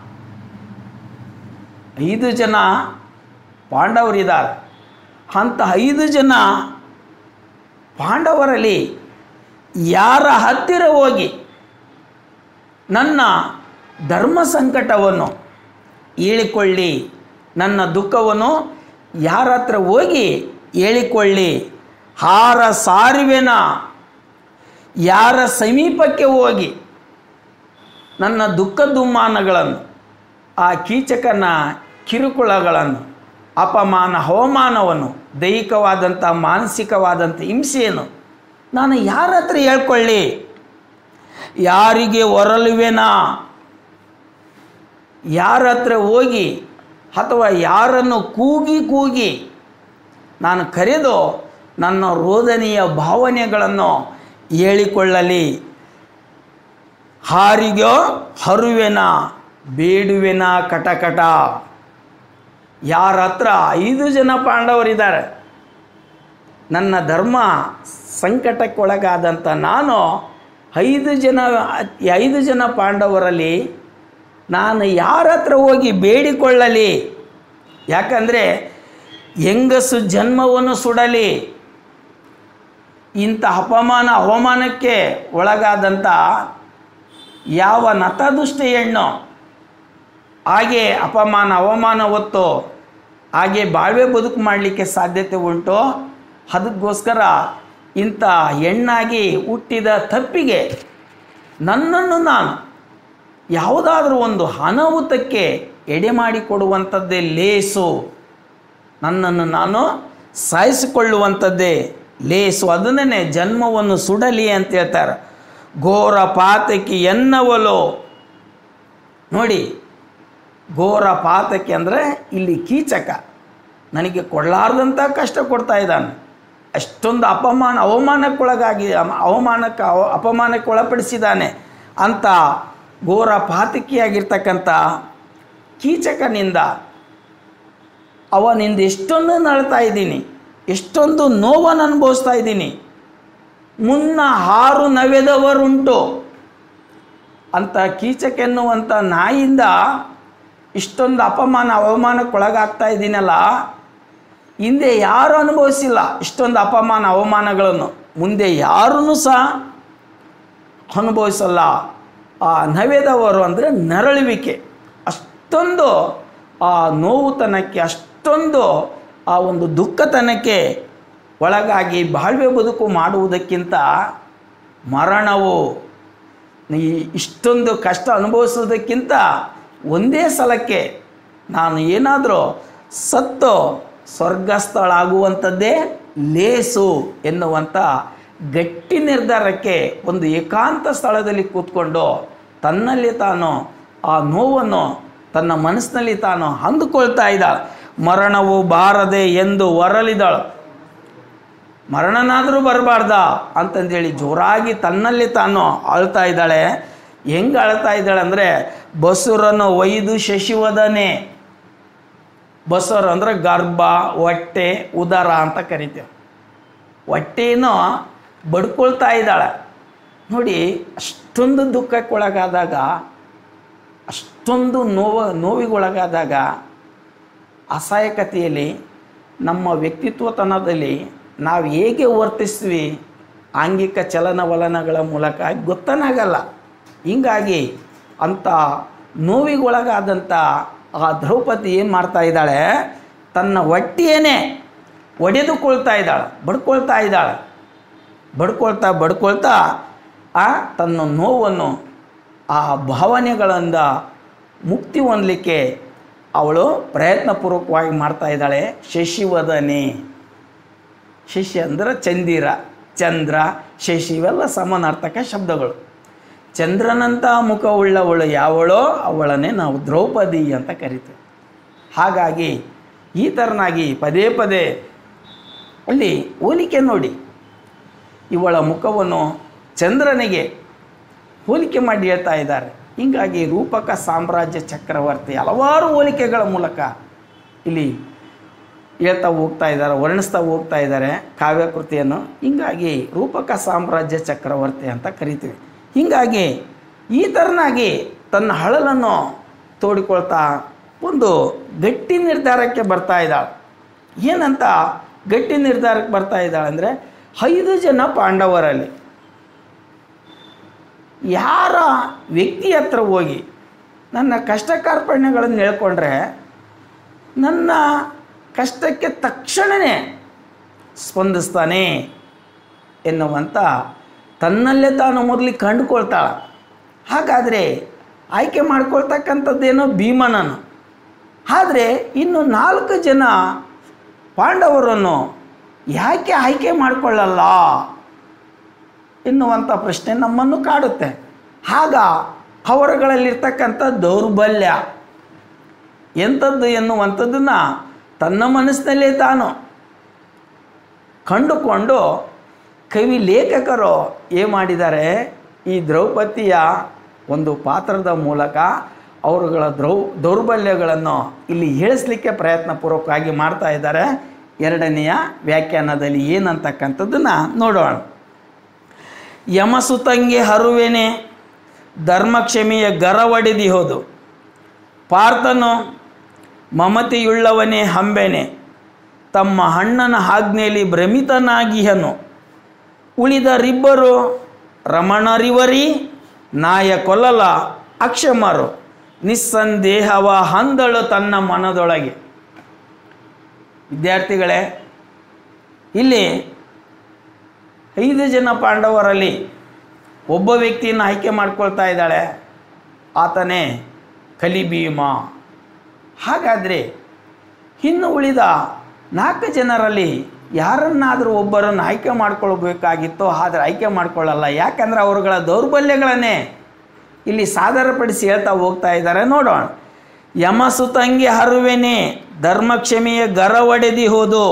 ಐದು ಜನ ಪಾಂಡವರಿದ್ದಾರೆ ಅಂಥ ಐದು ಜನ ಪಾಂಡವರಲ್ಲಿ ಯಾರ ಹತ್ತಿರ ಹೋಗಿ ನನ್ನ ಧರ್ಮ ಸಂಕಟವನ್ನು ಹೇಳಿಕೊಳ್ಳಿ ನನ್ನ ದುಃಖವನ್ನು ಯಾರ ಹತ್ರ ಹೋಗಿ ಹೇಳಿಕೊಳ್ಳಿ ಹಾರ ಸಾರುವೆನ ಯಾರ ಸಮೀಪಕ್ಕೆ ಹೋಗಿ ನನ್ನ ದುಃಖ ದುಮ್ಮಾನಗಳನ್ನು ಆ ಕೀಚಕನ ಕಿರುಕುಳಗಳನ್ನು ಅಪಮಾನ ಅವಮಾನವನ್ನು ದೈಹಿಕವಾದಂಥ ಮಾನಸಿಕವಾದಂಥ ಹಿಂಸೆಯನ್ನು ನಾನು ಯಾರ ಹತ್ರ ಹೇಳ್ಕೊಳ್ಳಿ ಯಾರಿಗೆ ಹೊರಲುವೆನಾ ಯಾರ ಹತ್ರ ಹೋಗಿ ಅಥವಾ ಯಾರನ್ನು ಕೂಗಿ ಕೂಗಿ ನಾನು ಕರೆದು ನನ್ನ ರೋದನೆಯ ಭಾವನೆಗಳನ್ನು ಹೇಳಿಕೊಳ್ಳಲಿ ಹಾರಿಗೋ ಹರುವೆನ ಬೇಡುವೆನ ಕಟಕಟ ಯಾರ ಹತ್ರ ಐದು ಜನ ಪಾಂಡವರಿದ್ದಾರೆ ನನ್ನ ಧರ್ಮ ಸಂಕಟಕ್ಕೊಳಗಾದಂಥ ನಾನು ಐದು ಜನ ಈ ಐದು ಜನ ಪಾಂಡವರಲ್ಲಿ ನಾನು ಯಾರ ಹತ್ರ ಹೋಗಿ ಬೇಡಿಕೊಳ್ಳಲಿ ಯಾಕಂದರೆ ಹೆಂಗಸು ಜನ್ಮವನ್ನು ಸುಡಲಿ ಇಂಥ ಅಪಮಾನ ಅವಮಾನಕ್ಕೆ ಒಳಗಾದಂಥ ಯಾವ ನತದುಷ್ಟ ಹೆಣ್ಣು ಹಾಗೆ ಅಪಮಾನ ಅವಮಾನ ಹೊತ್ತು ಹಾಗೆ ಬಾಳ್ವೆ ಬದುಕು ಮಾಡಲಿಕ್ಕೆ ಸಾಧ್ಯತೆ ಉಂಟು ಅದಕ್ಕೋಸ್ಕರ ಇಂಥ ಹೆಣ್ಣಾಗಿ ಹುಟ್ಟಿದ ತಪ್ಪಿಗೆ ನನ್ನನ್ನು ನಾನು ಯಾವುದಾದ್ರೂ ಒಂದು ಅನಾಹುತಕ್ಕೆ ಎಡೆ ಮಾಡಿಕೊಡುವಂಥದ್ದೇ ಲೇಸು ನನ್ನನ್ನು ನಾನು ಸಾಯಿಸಿಕೊಳ್ಳುವಂಥದ್ದೇ ಲೇಸು ಅದನ್ನೇ ಜನ್ಮವನ್ನು ಸುಡಲಿ ಅಂತ ಹೇಳ್ತಾರೆ ಘೋರ ಪಾತಕಿ ಎನ್ನವಲು ನೋಡಿ ಘೋರ ಪಾತಕಿ ಅಂದರೆ ಇಲ್ಲಿ ಕೀಚಕ ನನಗೆ ಕೊಡಲಾರ್ದಂಥ ಕಷ್ಟ ಕೊಡ್ತಾ ಇದ್ದಾನೆ ಅಷ್ಟೊಂದು ಅಪಮಾನ ಅವಮಾನಕ್ಕೊಳಗಾಗಿ ಅಮ- ಅವಮಾನಕ್ಕೆ ಅವ- ಅಪಮಾನಕ್ಕೆ ಒಳಪಡಿಸಿದ್ದಾನೆ ಅಂತ ಘೋರ ಪಾತಕಿಯಾಗಿರ್ತಕ್ಕಂಥ ಕೀಚಕನಿಂದ ಅವನಿಂದ ಎಷ್ಟೊಂದು ನಳ್ತಾ ಇದ್ದೀನಿ ಎಷ್ಟೊಂದು ನೋವನ್ನು ಅನುಭವಿಸ್ತಾ ಇದ್ದೀನಿ ಮುನ್ನ ಹಾರು ನವೆದವರುಂಟು ಅಂತ ಕೀಚಕೆನ್ನುವಂಥ ನಾಯಿಯಿಂದ ಇಷ್ಟೊಂದು ಅಪಮಾನ ಅವಮಾನಕ್ಕೊಳಗಾಗ್ತಾ ಇದ್ದೀನಲ್ಲ ಹಿಂದೆ ಯಾರು ಅನುಭವಿಸಿಲ್ಲ ಇಷ್ಟೊಂದು ಅಪಮಾನ ಅವಮಾನಗಳನ್ನು ಮುಂದೆ ಯಾರೂ ಸಹ ಅನುಭವಿಸಲ್ಲ ಆ ನವೆದವರು ಅಂದರೆ ನರಳುವಿಕೆ ಅಷ್ಟೊಂದು ಆ ನೋವುತನಕ್ಕೆ ಅಷ್ಟೊಂದು ಆ ಒಂದು ದುಃಖತನಕ್ಕೆ ಒಳಗಾಗಿ ಬಾಳ್ವೆ ಬದುಕು ಮಾಡುವುದಕ್ಕಿಂತ ಮರಣವು ಈ ಇಷ್ಟೊಂದು ಕಷ್ಟ ಅನುಭವಿಸೋದಕ್ಕಿಂತ ಒಂದೇ ಸಲಕ್ಕೆ ನಾನು ಏನಾದರೂ ಸತ್ತು ಸ್ವರ್ಗಸ್ಥಳಾಗುವಂಥದ್ದೇ ಲೇಸು ಎನ್ನುವಂಥ ಗಟ್ಟಿ ನಿರ್ಧಾರಕ್ಕೆ ಒಂದು ಏಕಾಂತ ಸ್ಥಳದಲ್ಲಿ ಕೂತ್ಕೊಂಡು ತನ್ನಲ್ಲಿ ತಾನು ಆ ನೋವನ್ನು ತನ್ನ ಮನಸ್ಸಿನಲ್ಲಿ ತಾನು ಅಂದುಕೊಳ್ತಾ ಇದ್ದಾಳೆ ಮರಣವು ಬಾರದೆ ಎಂದು ಹೊರಲಿದಳು ಮರಣನಾದರೂ ಬರಬಾರ್ದ ಅಂತಂದೇಳಿ ಜೋರಾಗಿ ತನ್ನಲ್ಲಿ ತಾನು ಅಳ್ತಾ ಇದ್ದಾಳೆ ಹೆಂಗೆ ಅಳ್ತಾ ಇದ್ದಾಳೆ ಅಂದರೆ ಬಸುರನ್ನು ಒಯ್ದು ಶಶಿವದನೆ ಬಸರು ಅಂದರೆ ಗರ್ಭ ಹೊಟ್ಟೆ ಉದರ ಅಂತ ಕರಿತೇವೆ ಹೊಟ್ಟೆನೂ ಬಡ್ಕೊಳ್ತಾ ಇದ್ದಾಳೆ ನೋಡಿ ಅಷ್ಟೊಂದು ದುಃಖಕ್ಕೊಳಗಾದಾಗ ಅಷ್ಟೊಂದು ನೋವು ನೋವಿಗೊಳಗಾದಾಗ ಅಸಹಾಯಕತೆಯಲ್ಲಿ ನಮ್ಮ ವ್ಯಕ್ತಿತ್ವತನದಲ್ಲಿ ನಾವು ಹೇಗೆ ವರ್ತಿಸ್ತೀವಿ ಆಂಗಿಕ ಚಲನವಲನಗಳ ಮೂಲಕ ಗೊತ್ತನಾಗಲ್ಲ ಹೀಗಾಗಿ ಅಂಥ ನೋವಿಗೊಳಗಾದಂಥ ಆ ದ್ರೌಪದಿ ಏನು ಮಾಡ್ತಾ ಇದ್ದಾಳೆ ತನ್ನ ಹೊಟ್ಟೆಯೇ ಒಡೆದುಕೊಳ್ತಾ ಇದ್ದಾಳೆ ಬಡ್ಕೊಳ್ತಾ ಇದ್ದಾಳೆ ಬಡ್ಕೊಳ್ತಾ ಬಡ್ಕೊಳ್ತಾ ಆ ತನ್ನ ನೋವನ್ನು ಆ ಭಾವನೆಗಳಿಂದ ಮುಕ್ತಿ ಹೊಂದಲಿಕ್ಕೆ ಅವಳು ಪ್ರಯತ್ನಪೂರ್ವಕವಾಗಿ ಮಾಡ್ತಾ ಇದ್ದಾಳೆ ಶಶಿವದನೆ ಶಶಿ ಅಂದರೆ ಚಂದಿರ ಚಂದ್ರ ಶಶಿ ಇವೆಲ್ಲ ಸಮಾನಾರ್ಥಕ ಶಬ್ದಗಳು ಚಂದ್ರನಂಥ ಮುಖವುಳ್ಳವಳು ಯಾವಳೋ ಅವಳನ್ನೇ ನಾವು ದ್ರೌಪದಿ ಅಂತ ಕರಿತೇವೆ ಹಾಗಾಗಿ ಈ ಥರನಾಗಿ ಪದೇ ಪದೇ ಅಲ್ಲಿ ಹೋಲಿಕೆ ನೋಡಿ ಇವಳ ಮುಖವನ್ನು ಚಂದ್ರನಿಗೆ ಹೋಲಿಕೆ ಮಾಡಿ ಹೇಳ್ತಾ ಇದ್ದಾರೆ ಹೀಗಾಗಿ ರೂಪಕ ಸಾಮ್ರಾಜ್ಯ ಚಕ್ರವರ್ತಿ ಹಲವಾರು ಹೋಲಿಕೆಗಳ ಮೂಲಕ ಇಲ್ಲಿ ಹೇಳ್ತಾ ಹೋಗ್ತಾ ಇದ್ದಾರೆ ವರ್ಣಿಸ್ತಾ ಹೋಗ್ತಾ ಇದ್ದಾರೆ ಕಾವ್ಯಕೃತಿಯನ್ನು ಹೀಗಾಗಿ ರೂಪಕ ಸಾಮ್ರಾಜ್ಯ ಚಕ್ರವರ್ತಿ ಅಂತ ಕರಿತೀವಿ ಹೀಗಾಗಿ ಈ ಥರನಾಗಿ ತನ್ನ ಹಳಲನ್ನು ತೋಡಿಕೊಳ್ತಾ ಒಂದು ಗಟ್ಟಿ ನಿರ್ಧಾರಕ್ಕೆ ಬರ್ತಾ ಇದ್ದಾಳೆ ಏನಂತ ಗಟ್ಟಿ ನಿರ್ಧಾರಕ್ಕೆ ಬರ್ತಾ ಇದ್ದಾಳೆ ಅಂದರೆ ಐದು ಜನ ಪಾಂಡವರಲ್ಲಿ ಯಾರ ವ್ಯಕ್ತಿ ಹತ್ರ ಹೋಗಿ ನನ್ನ ಕಷ್ಟ ಕಾರ್ಪಣ್ಯಗಳನ್ನು ಹೇಳ್ಕೊಂಡ್ರೆ ನನ್ನ ಕಷ್ಟಕ್ಕೆ ತಕ್ಷಣವೇ ಸ್ಪಂದಿಸ್ತಾನೆ ಎನ್ನುವಂಥ ತನ್ನಲ್ಲೇ ತಾನು ಮೊದಲಿಗೆ ಕಂಡುಕೊಳ್ತಾಳೆ ಹಾಗಾದರೆ ಆಯ್ಕೆ ಮಾಡ್ಕೊಳ್ತಕ್ಕಂಥದ್ದೇನೋ ಭೀಮನನು ಆದರೆ ಇನ್ನು ನಾಲ್ಕು ಜನ ಪಾಂಡವರನ್ನು ಯಾಕೆ ಆಯ್ಕೆ ಮಾಡಿಕೊಳ್ಳಲ್ಲ ಎನ್ನುವಂಥ ಪ್ರಶ್ನೆ ನಮ್ಮನ್ನು ಕಾಡುತ್ತೆ ಆಗ ಅವರುಗಳಲ್ಲಿರ್ತಕ್ಕಂಥ ದೌರ್ಬಲ್ಯ ಎಂಥದ್ದು ಎನ್ನುವಂಥದ್ದನ್ನು ತನ್ನ ಮನಸ್ಸಿನಲ್ಲೇ ತಾನು ಕಂಡುಕೊಂಡು ಕವಿ ಲೇಖಕರು ಏನು ಮಾಡಿದ್ದಾರೆ ಈ ದ್ರೌಪದಿಯ ಒಂದು ಪಾತ್ರದ ಮೂಲಕ ಅವರುಗಳ ದ್ರೌ ದೌರ್ಬಲ್ಯಗಳನ್ನು ಇಲ್ಲಿ ಹೇಳಿಸ್ಲಿಕ್ಕೆ ಪ್ರಯತ್ನಪೂರ್ವಕವಾಗಿ ಮಾಡ್ತಾ ಇದ್ದಾರೆ ಎರಡನೆಯ ವ್ಯಾಖ್ಯಾನದಲ್ಲಿ ಏನಂತಕ್ಕಂಥದ್ದನ್ನು ನೋಡೋಣ ಯಮಸುತಂಗೆ ಹರುವೆನೆ ಧರ್ಮಕ್ಷಮೆಯ ಗರವಡಿದಿ ಹೋದು ಪಾರ್ಥನು ಮಮತೆಯುಳ್ಳವನೇ ಹಂಬೆನೆ ತಮ್ಮ ಅಣ್ಣನ ಆಜ್ಞೆಯಲ್ಲಿ ಭ್ರಮಿತನಾಗಿಹನು ಉಳಿದರಿಬ್ಬರು ರಮಣರಿವರಿ ನಾಯ ಕೊಲ್ಲಲ ಅಕ್ಷಮರು ನಿಸ್ಸಂದೇಹವ ಹಂದಳು ತನ್ನ ಮನದೊಳಗೆ ವಿದ್ಯಾರ್ಥಿಗಳೇ ಇಲ್ಲಿ ಐದು ಜನ ಪಾಂಡವರಲ್ಲಿ ಒಬ್ಬ ವ್ಯಕ್ತಿಯನ್ನು ಆಯ್ಕೆ ಮಾಡ್ಕೊಳ್ತಾ ಇದ್ದಾಳೆ ಆತನೇ ಕಲಿಭೀಮ ಹಾಗಾದರೆ ಇನ್ನು ಉಳಿದ ನಾಲ್ಕು ಜನರಲ್ಲಿ ಯಾರನ್ನಾದರೂ ಒಬ್ಬರನ್ನು ಆಯ್ಕೆ ಮಾಡ್ಕೊಳ್ಬೇಕಾಗಿತ್ತೋ ಆದರೆ ಆಯ್ಕೆ ಮಾಡ್ಕೊಳ್ಳಲ್ಲ ಯಾಕಂದರೆ ಅವರುಗಳ ದೌರ್ಬಲ್ಯಗಳನ್ನೇ ಇಲ್ಲಿ ಸಾದರಪಡಿಸಿ ಹೇಳ್ತಾ ಹೋಗ್ತಾ ಇದ್ದಾರೆ ನೋಡೋಣ ಯಮಸುತಂಗೆ ಹರುವೆನೆ ಧರ್ಮಕ್ಷಮೆಯ ಗರ ಒಡೆದಿ ಹೋದು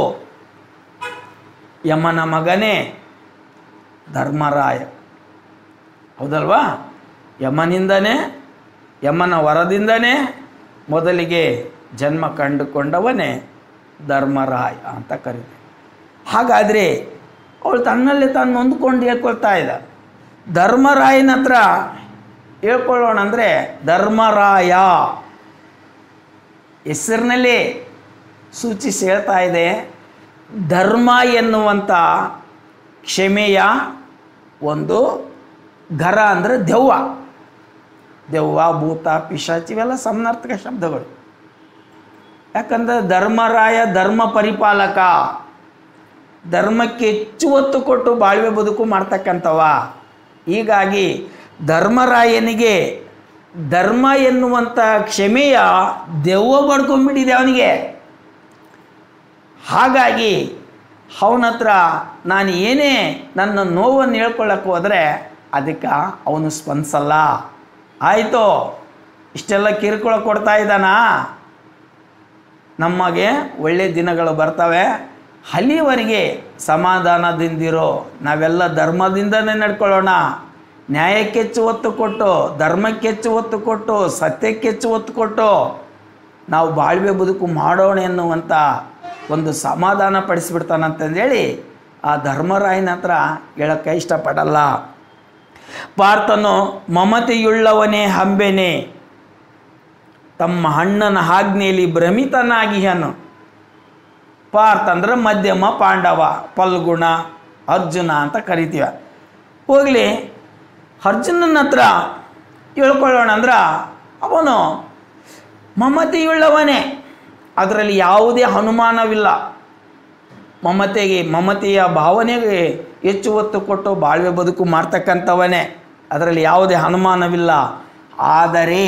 ಯಮನ ಮಗನೇ ಧರ್ಮರಾಯ ಹೌದಲ್ವಾ ಯಮನಿಂದನೇ ಯಮನ ವರದಿಂದನೇ ಮೊದಲಿಗೆ ಜನ್ಮ ಕಂಡುಕೊಂಡವನೇ ಧರ್ಮರಾಯ ಅಂತ ಕರೀತಾರೆ ಹಾಗಾದರೆ ಅವಳು ತನ್ನಲ್ಲಿ ತಾನು ನೊಂದ್ಕೊಂಡು ಹೇಳ್ಕೊಳ್ತಾ ಇದ್ದ ಧರ್ಮರಾಯನ ಹತ್ರ ಹೇಳ್ಕೊಳ್ಳೋಣ ಅಂದರೆ ಧರ್ಮರಾಯ ಹೆಸರಿನಲ್ಲಿ ಸೂಚಿಸಿ ಹೇಳ್ತಾ ಇದೆ ಧರ್ಮ ಎನ್ನುವಂಥ ಕ್ಷಮೆಯ ಒಂದು ಘರ ಅಂದರೆ ದೆವ್ವ ದೆವ್ವ ಭೂತ ಪಿಶಾಚಿ ಇವೆಲ್ಲ ಸಮನಾರ್ಥಕ ಶಬ್ದಗಳು ಯಾಕಂದರೆ ಧರ್ಮರಾಯ ಧರ್ಮ ಪರಿಪಾಲಕ ಧರ್ಮಕ್ಕೆ ಹೆಚ್ಚು ಒತ್ತು ಕೊಟ್ಟು ಬಾಳ್ವೆ ಬದುಕು ಮಾಡ್ತಕ್ಕಂಥವ ಹೀಗಾಗಿ ಧರ್ಮರಾಯನಿಗೆ ಧರ್ಮ ಎನ್ನುವಂಥ ಕ್ಷಮೆಯ ದೆವ್ವ ಬಡ್ಕೊಂಡ್ಬಿಟ್ಟಿದೆ ಅವನಿಗೆ ಹಾಗಾಗಿ ಅವನ ಹತ್ರ ನಾನು ಏನೇ ನನ್ನ ನೋವನ್ನು ಹೇಳ್ಕೊಳ್ಳೋಕೆ ಹೋದರೆ ಅದಕ್ಕೆ ಅವನು ಸ್ಪಂದಿಸಲ್ಲ ಆಯಿತು ಇಷ್ಟೆಲ್ಲ ಕಿರುಕುಳ ಕೊಡ್ತಾ ಇದ್ದಾನಾ ನಮಗೆ ಒಳ್ಳೆಯ ದಿನಗಳು ಬರ್ತವೆ ಅಲ್ಲಿವರೆಗೆ ಸಮಾಧಾನದಿಂದಿರೋ ನಾವೆಲ್ಲ ಧರ್ಮದಿಂದನೇ ನಡ್ಕೊಳ್ಳೋಣ ನ್ಯಾಯಕ್ಕೆ ಹೆಚ್ಚು ಒತ್ತು ಕೊಟ್ಟು ಧರ್ಮಕ್ಕೆ ಹೆಚ್ಚು ಒತ್ತು ಕೊಟ್ಟು ಸತ್ಯಕ್ಕೆ ಹೆಚ್ಚು ಒತ್ತು ಕೊಟ್ಟು ನಾವು ಬಾಳ್ವೆ ಬದುಕು ಮಾಡೋಣ ಎನ್ನುವಂಥ ಒಂದು ಸಮಾಧಾನ ಪಡಿಸ್ಬಿಡ್ತಾನಂತಂದೇಳಿ ಆ ಧರ್ಮರಾಯನ ಹತ್ರ ಹೇಳೋಕ್ಕೆ ಇಷ್ಟಪಡಲ್ಲ ಪಾರ್ಥನು ಮಮತೆಯುಳ್ಳವನೇ ಹಂಬೆನೆ ತಮ್ಮ ಅಣ್ಣನ ಆಜ್ಞೆಯಲ್ಲಿ ಭ್ರಮಿತನಾಗಿಹನು ಪಾರ್ಥ ಅಂದ್ರೆ ಮಧ್ಯಮ ಪಾಂಡವ ಪಲ್ಗುಣ ಅರ್ಜುನ ಅಂತ ಕರಿತೀವ ಹೋಗಲಿ ಅರ್ಜುನನ ಹತ್ರ ಹೇಳ್ಕೊಳ್ಳೋಣ ಅಂದ್ರೆ ಅವನು ಮಮತೆಯುಳ್ಳವನೇ ಅದರಲ್ಲಿ ಯಾವುದೇ ಅನುಮಾನವಿಲ್ಲ ಮಮತೆಗೆ ಮಮತೆಯ ಭಾವನೆಗೆ ಹೆಚ್ಚು ಒತ್ತು ಕೊಟ್ಟು ಬಾಳ್ವೆ ಬದುಕು ಮಾಡ್ತಕ್ಕಂಥವನೇ ಅದರಲ್ಲಿ ಯಾವುದೇ ಅನುಮಾನವಿಲ್ಲ ಆದರೆ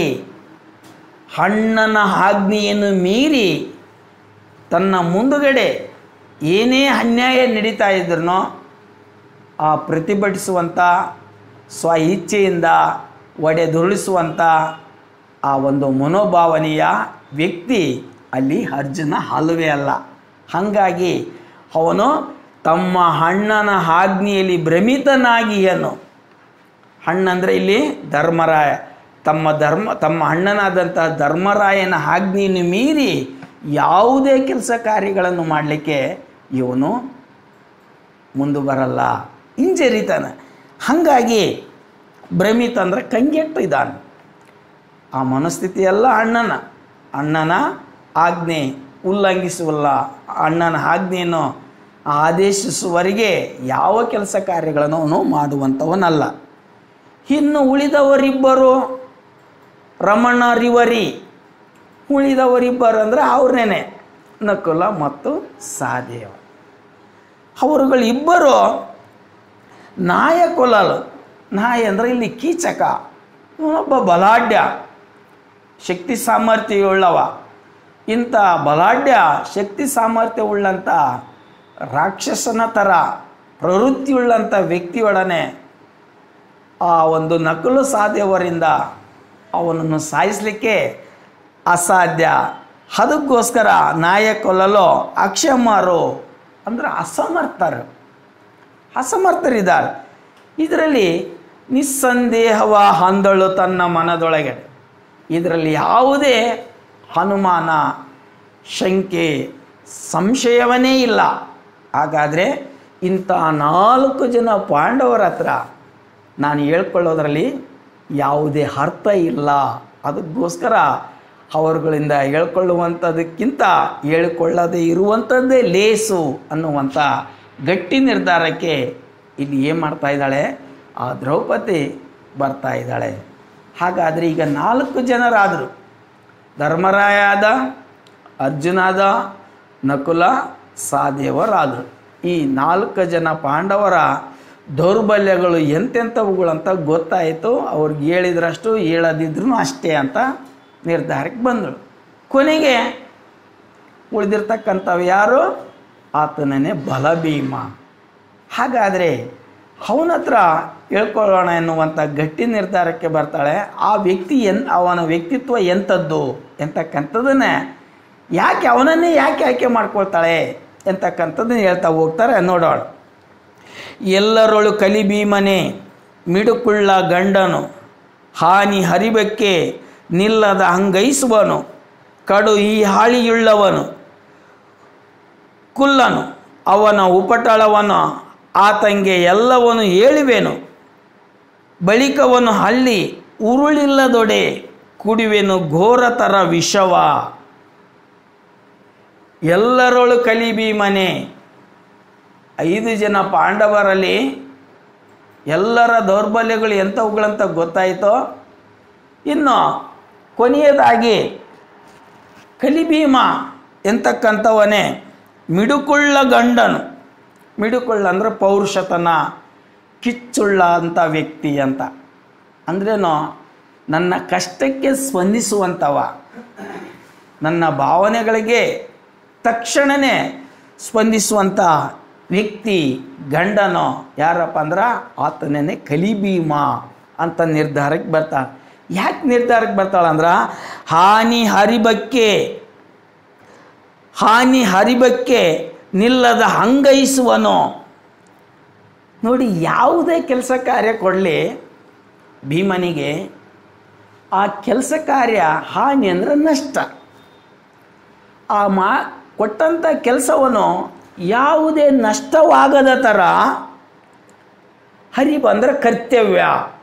ಅಣ್ಣನ ಆಜ್ಞೆಯನ್ನು ಮೀರಿ ತನ್ನ ಮುಂದುಗಡೆ ಏನೇ ಅನ್ಯಾಯ ನಡೀತಾ ಇದ್ರೂ ಆ ಪ್ರತಿಭಟಿಸುವಂಥ ಸ್ವ ಇಚ್ಛೆಯಿಂದ ಒಡೆದುರುಳಿಸುವಂಥ ಆ ಒಂದು ಮನೋಭಾವನೆಯ ವ್ಯಕ್ತಿ ಅಲ್ಲಿ ಅರ್ಜುನ ಹಲವೇ ಅಲ್ಲ ಹಾಗಾಗಿ ಅವನು ತಮ್ಮ ಅಣ್ಣನ ಆಜ್ಞೆಯಲ್ಲಿ ಭ್ರಮಿತನಾಗಿಯನು ಹಣ್ಣಂದರೆ ಇಲ್ಲಿ ಧರ್ಮರಾಯ ತಮ್ಮ ಧರ್ಮ ತಮ್ಮ ಅಣ್ಣನಾದಂಥ ಧರ್ಮರಾಯನ ಆಜ್ಞೆಯನ್ನು ಮೀರಿ ಯಾವುದೇ ಕೆಲಸ ಕಾರ್ಯಗಳನ್ನು ಮಾಡಲಿಕ್ಕೆ ಇವನು ಮುಂದೆ ಬರಲ್ಲ ಹಿಂಜರಿತಾನೆ ಹಾಗಾಗಿ ಭ್ರಮಿತ ಅಂದರೆ ಕಂಗೆಟ್ಟು ಇದ್ದಾನೆ ಆ ಮನಸ್ಥಿತಿ ಎಲ್ಲ ಅಣ್ಣನ ಅಣ್ಣನ ಆಜ್ಞೆ ಉಲ್ಲಂಘಿಸುವಲ್ಲ ಅಣ್ಣನ ಆಜ್ಞೆಯನ್ನು ಆದೇಶಿಸುವವರೆಗೆ ಯಾವ ಕೆಲಸ ಕಾರ್ಯಗಳನ್ನು ಅವನು ಮಾಡುವಂಥವನಲ್ಲ ಇನ್ನು ಉಳಿದವರಿಬ್ಬರು ರಮಣ ರಿವರಿ ಉಳಿದವರಿಬ್ಬರು ಅಂದರೆ ಅವ್ರನ್ನೇ ನಕುಲ ಮತ್ತು ಸಹದೇವ ಅವರುಗಳಿಬ್ಬರು ನಾಯ ಕೊಲ್ಲಲು ನಾಯ ಅಂದರೆ ಇಲ್ಲಿ ಕೀಚಕ ಇವನೊಬ್ಬ ಬಲಾಢ್ಯ ಶಕ್ತಿ ಸಾಮರ್ಥ್ಯವುಳ್ಳವ ಇಂಥ ಬಲಾಢ್ಯ ಶಕ್ತಿ ಸಾಮರ್ಥ್ಯವುಳ್ಳಂಥ ರಾಕ್ಷಸನ ಥರ ಪ್ರವೃತ್ತಿಯುಳ್ಳಂಥ ವ್ಯಕ್ತಿಯೊಡನೆ ಆ ಒಂದು ನಕಲು ಸಾಧ್ಯವರಿಂದ ಅವನನ್ನು ಸಾಯಿಸಲಿಕ್ಕೆ ಅಸಾಧ್ಯ ಅದಕ್ಕೋಸ್ಕರ ನಾಯ ಕೊಲ್ಲಲು ಅಕ್ಷಮರು ಅಂದರೆ ಅಸಮರ್ಥರು ಅಸಮರ್ಥರಿದ್ದಾರೆ ಇದರಲ್ಲಿ ನಿಸ್ಸಂದೇಹವ ಹೊಂದಳು ತನ್ನ ಮನದೊಳಗೆ ಇದರಲ್ಲಿ ಯಾವುದೇ ಅನುಮಾನ ಶಂಕೆ ಸಂಶಯವನೇ ಇಲ್ಲ ಹಾಗಾದರೆ ಇಂಥ ನಾಲ್ಕು ಜನ ಪಾಂಡವರ ಹತ್ರ ನಾನು ಹೇಳ್ಕೊಳ್ಳೋದ್ರಲ್ಲಿ ಯಾವುದೇ ಅರ್ಥ ಇಲ್ಲ ಅದಕ್ಕೋಸ್ಕರ ಅವರುಗಳಿಂದ ಹೇಳ್ಕೊಳ್ಳುವಂಥದ್ದಕ್ಕಿಂತ ಹೇಳಿಕೊಳ್ಳದೇ ಇರುವಂಥದ್ದೇ ಲೇಸು ಅನ್ನುವಂಥ ಗಟ್ಟಿ ನಿರ್ಧಾರಕ್ಕೆ ಇಲ್ಲಿ ಏನು ಮಾಡ್ತಾ ಇದ್ದಾಳೆ ಆ ದ್ರೌಪದಿ ಬರ್ತಾ ಇದ್ದಾಳೆ ಹಾಗಾದರೆ ಈಗ ನಾಲ್ಕು ಜನರಾದರು ಧರ್ಮರಾಯ ಆದ ಅರ್ಜುನ ಆದ ನಕುಲ ಸಹದೇವರಾದರು ಈ ನಾಲ್ಕು ಜನ ಪಾಂಡವರ ದೌರ್ಬಲ್ಯಗಳು ಎಂತೆಂಥವುಗಳಂತ ಗೊತ್ತಾಯಿತು ಅವ್ರಿಗೆ ಹೇಳಿದ್ರಷ್ಟು ಹೇಳದಿದ್ರು ಅಷ್ಟೇ ಅಂತ ನಿರ್ಧಾರಕ್ಕೆ ಬಂದಳು ಕೊನೆಗೆ ಉಳಿದಿರ್ತಕ್ಕಂಥವು ಯಾರು ಆತನೇ ಬಲಭೀಮ ಹಾಗಾದರೆ ಅವನ ಹತ್ರ ಹೇಳ್ಕೊಳ್ಳೋಣ ಎನ್ನುವಂಥ ಗಟ್ಟಿ ನಿರ್ಧಾರಕ್ಕೆ ಬರ್ತಾಳೆ ಆ ವ್ಯಕ್ತಿ ಎನ್ ಅವನ ವ್ಯಕ್ತಿತ್ವ ಎಂಥದ್ದು ಎಂತಕ್ಕಂಥದ್ದನ್ನೇ ಯಾಕೆ ಅವನನ್ನೇ ಯಾಕೆ ಆಯ್ಕೆ ಮಾಡ್ಕೊಳ್ತಾಳೆ ಎಂತಕ್ಕಂಥದ್ದನ್ನ ಹೇಳ್ತಾ ಹೋಗ್ತಾರೆ ನೋಡೋಣ ಎಲ್ಲರೊಳು ಕಲಿಭೀಮನೆ ಮಿಡುಕುಳ್ಳ ಗಂಡನು ಹಾನಿ ಹರಿಬಕ್ಕೆ ನಿಲ್ಲದ ಹಂಗೈಸುವನು ಕಡು ಈ ಹಾಳಿಯುಳ್ಳವನು ಕುಲ್ಲನು ಅವನ ಉಪಟಳವನು ಆತಂಗೆ ಎಲ್ಲವನು ಹೇಳಿವೆನು ಬಳಿಕವನು ಹಳ್ಳಿ ಉರುಳಿಲ್ಲದೊಡೆ ಕುಡಿವೆನು ಘೋರತರ ವಿಷವ ಎಲ್ಲರೊಳು ಕಲಿಬಿ ಮನೆ ಐದು ಜನ ಪಾಂಡವರಲ್ಲಿ ಎಲ್ಲರ ದೌರ್ಬಲ್ಯಗಳು ಎಂಥವುಗಳಂತ ಗೊತ್ತಾಯಿತೋ ಇನ್ನು ಕೊನೆಯದಾಗಿ ಕಲಿಭೀಮ ಎಂತಕ್ಕಂಥವನೇ ಮಿಡುಕುಳ್ಳ ಗಂಡನು ಮಿಡುಕುಳ್ಳ ಅಂದರೆ ಪೌರುಷತನ ಕಿಚ್ಚುಳ್ಳ ಅಂತ ವ್ಯಕ್ತಿ ಅಂತ ಅಂದ್ರೇನು ನನ್ನ ಕಷ್ಟಕ್ಕೆ ಸ್ಪಂದಿಸುವಂಥವ ನನ್ನ ಭಾವನೆಗಳಿಗೆ ತಕ್ಷಣವೇ ಸ್ಪಂದಿಸುವಂಥ ವ್ಯಕ್ತಿ ಗಂಡನೋ ಯಾರಪ್ಪ ಅಂದ್ರೆ ಆತನೇ ಕಲಿಭೀಮ ಅಂತ ನಿರ್ಧಾರಕ್ಕೆ ಬರ್ತಾಳೆ ಯಾಕೆ ನಿರ್ಧಾರಕ್ಕೆ ಬರ್ತಾಳಂದ್ರೆ ಹಾನಿ ಹರಿಬಕ್ಕೆ ಹಾನಿ ಹರಿಬಕ್ಕೆ ನಿಲ್ಲದ ಹಂಗೈಸುವನು ನೋಡಿ ಯಾವುದೇ ಕೆಲಸ ಕಾರ್ಯ ಕೊಡಲಿ ಭೀಮನಿಗೆ ಆ ಕೆಲಸ ಕಾರ್ಯ ಹಾನಿ ಅಂದರೆ ನಷ್ಟ ಆ ಮಾ ಕೊಟ್ಟಂಥ ಕೆಲಸವನ್ನು ಯಾವುದೇ ನಷ್ಟವಾಗದ ಥರ ಹರಿ ಬಂದರೆ ಕರ್ತವ್ಯ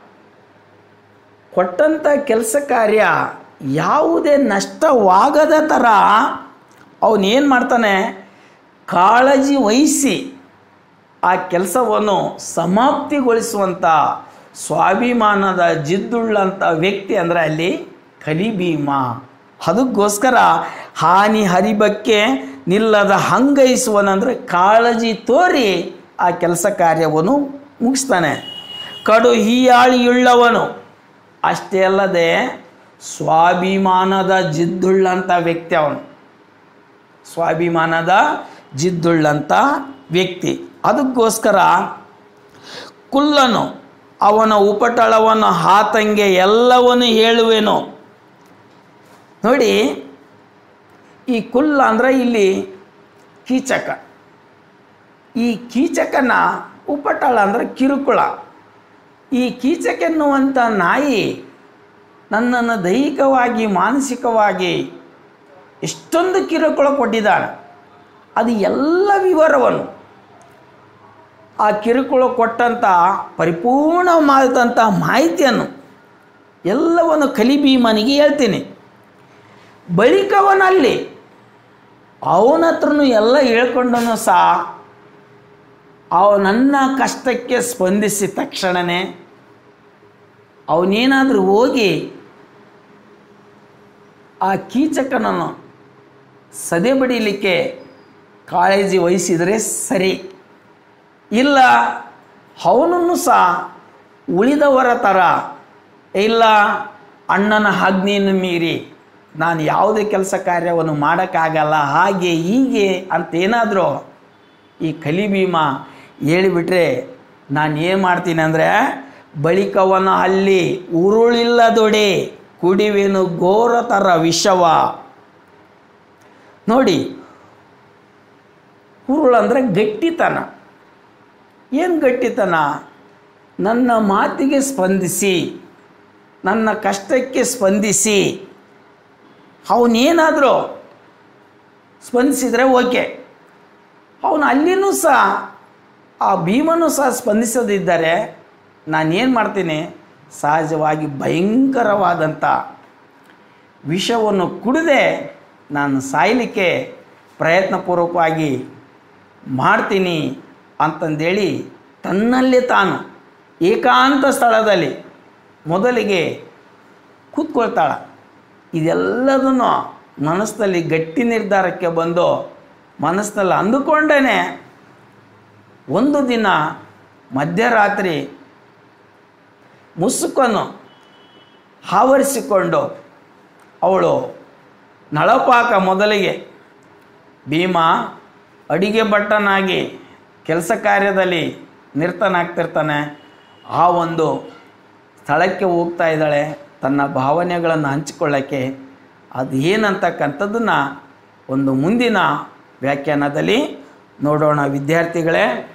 ಕೊಟ್ಟಂಥ ಕೆಲಸ ಕಾರ್ಯ ಯಾವುದೇ ನಷ್ಟವಾಗದ ಥರ ಅವನೇನು ಮಾಡ್ತಾನೆ ಕಾಳಜಿ ವಹಿಸಿ ಆ ಕೆಲಸವನ್ನು ಸಮಾಪ್ತಿಗೊಳಿಸುವಂಥ ಸ್ವಾಭಿಮಾನದ ಜಿದ್ದುಳ್ಳಂಥ ವ್ಯಕ್ತಿ ಅಂದರೆ ಅಲ್ಲಿ ಕಲಿಭೀಮ ಅದಕ್ಕೋಸ್ಕರ ಹಾನಿ ಹರಿಬಕ್ಕೆ ನಿಲ್ಲದ ಹಂಗೈಸುವನಂದರೆ ಕಾಳಜಿ ತೋರಿ ಆ ಕೆಲಸ ಕಾರ್ಯವನ್ನು ಮುಗಿಸ್ತಾನೆ ಕಡು ಹೀಯಾಳಿಯುಳ್ಳವನು ಅಷ್ಟೇ ಅಲ್ಲದೆ ಸ್ವಾಭಿಮಾನದ ಜಿದ್ದುಳ್ಳಂಥ ವ್ಯಕ್ತಿ ಅವನು ಸ್ವಾಭಿಮಾನದ ಜಿದ್ದುಳ್ಳಂಥ ವ್ಯಕ್ತಿ ಅದಕ್ಕೋಸ್ಕರ ಕುಲ್ಲನು ಅವನ ಉಪಟಳವನ್ನು ಹಾತಂಗೆ ಎಲ್ಲವನ್ನು ಹೇಳುವೆನು ನೋಡಿ ಈ ಕುಲ್ಲ ಅಂದರೆ ಇಲ್ಲಿ ಕೀಚಕ ಈ ಕೀಚಕನ ಉಪಟಳ ಅಂದರೆ ಕಿರುಕುಳ ಈ ಕೀಚಕ ಎನ್ನುವಂಥ ನಾಯಿ ನನ್ನನ್ನು ದೈಹಿಕವಾಗಿ ಮಾನಸಿಕವಾಗಿ ಎಷ್ಟೊಂದು ಕಿರುಕುಳ ಕೊಟ್ಟಿದ್ದಾನೆ ಅದು ಎಲ್ಲ ವಿವರವನ್ನು ಆ ಕಿರುಕುಳ ಕೊಟ್ಟಂಥ ಪರಿಪೂರ್ಣವಾದಂಥ ಮಾಹಿತಿಯನ್ನು ಎಲ್ಲವನ್ನು ಕಲಿಭೀಮನಿಗೆ ಹೇಳ್ತೀನಿ ಬಳಿಕವನಲ್ಲಿ ಅವನ ಹತ್ರನೂ ಎಲ್ಲ ಹೇಳ್ಕೊಂಡನು ಸಹ ಅವ ನನ್ನ ಕಷ್ಟಕ್ಕೆ ಸ್ಪಂದಿಸಿ ತಕ್ಷಣವೇ ಅವನೇನಾದರೂ ಹೋಗಿ ಆ ಕೀಚಕನನ್ನು ಸದೆ ಬಡಿಲಿಕ್ಕೆ ಕಾಳಜಿ ವಹಿಸಿದರೆ ಸರಿ ಇಲ್ಲ ಅವನನ್ನು ಸಹ ಉಳಿದವರ ಥರ ಇಲ್ಲ ಅಣ್ಣನ ಆಜ್ಞೆಯನ್ನು ಮೀರಿ ನಾನು ಯಾವುದೇ ಕೆಲಸ ಕಾರ್ಯವನ್ನು ಮಾಡೋಕ್ಕಾಗಲ್ಲ ಹಾಗೆ ಹೀಗೆ ಅಂತೇನಾದರೂ ಈ ಕಲಿಭೀಮ ಹೇಳಿಬಿಟ್ರೆ ನಾನು ಏನು ಮಾಡ್ತೀನಿ ಅಂದರೆ ಬಳಿಕವನ ಅಲ್ಲಿ ಉರುಳಿಲ್ಲದೊಡೆ ಕುಡಿವೆನು ಘೋರ ಥರ ವಿಷವ ನೋಡಿ ಉರುಳಂದರೆ ಗಟ್ಟಿತನ ಏನು ಗಟ್ಟಿತನ ನನ್ನ ಮಾತಿಗೆ ಸ್ಪಂದಿಸಿ ನನ್ನ ಕಷ್ಟಕ್ಕೆ ಸ್ಪಂದಿಸಿ ಅವನೇನಾದರೂ ಸ್ಪಂದಿಸಿದರೆ ಓಕೆ ಅವನು ಅಲ್ಲಿನೂ ಸಹ ಆ ಭೀಮನೂ ಸಹ ಸ್ಪಂದಿಸದಿದ್ದರೆ ನಾನೇನು ಮಾಡ್ತೀನಿ ಸಹಜವಾಗಿ ಭಯಂಕರವಾದಂಥ ವಿಷವನ್ನು ಕುಡಿದೆ ನಾನು ಸಾಯಲಿಕ್ಕೆ ಪ್ರಯತ್ನಪೂರ್ವಕವಾಗಿ ಮಾಡ್ತೀನಿ ಅಂತಂದೇಳಿ ತನ್ನಲ್ಲಿ ತಾನು ಏಕಾಂತ ಸ್ಥಳದಲ್ಲಿ ಮೊದಲಿಗೆ ಕೂತ್ಕೊಳ್ತಾಳ ಇದೆಲ್ಲದನ್ನು ಮನಸ್ಸಲ್ಲಿ ಗಟ್ಟಿ ನಿರ್ಧಾರಕ್ಕೆ ಬಂದು ಮನಸ್ಸಿನಲ್ಲಿ ಅಂದುಕೊಂಡೇ ಒಂದು ದಿನ ಮಧ್ಯರಾತ್ರಿ ಮುಸುಕನ್ನು ಆವರಿಸಿಕೊಂಡು ಅವಳು ನಳಪಾಕ ಮೊದಲಿಗೆ ಭೀಮ ಅಡಿಗೆ ಭಟ್ಟನಾಗಿ ಕೆಲಸ ಕಾರ್ಯದಲ್ಲಿ ನಿರ್ತನಾಗ್ತಿರ್ತಾನೆ ಆ ಒಂದು ಸ್ಥಳಕ್ಕೆ ಹೋಗ್ತಾ ಇದ್ದಾಳೆ ತನ್ನ ಭಾವನೆಗಳನ್ನು ಹಂಚಿಕೊಳ್ಳೋಕ್ಕೆ ಅದು ಏನಂತಕ್ಕಂಥದ್ದನ್ನು ಒಂದು ಮುಂದಿನ ವ್ಯಾಖ್ಯಾನದಲ್ಲಿ ನೋಡೋಣ ವಿದ್ಯಾರ್ಥಿಗಳೇ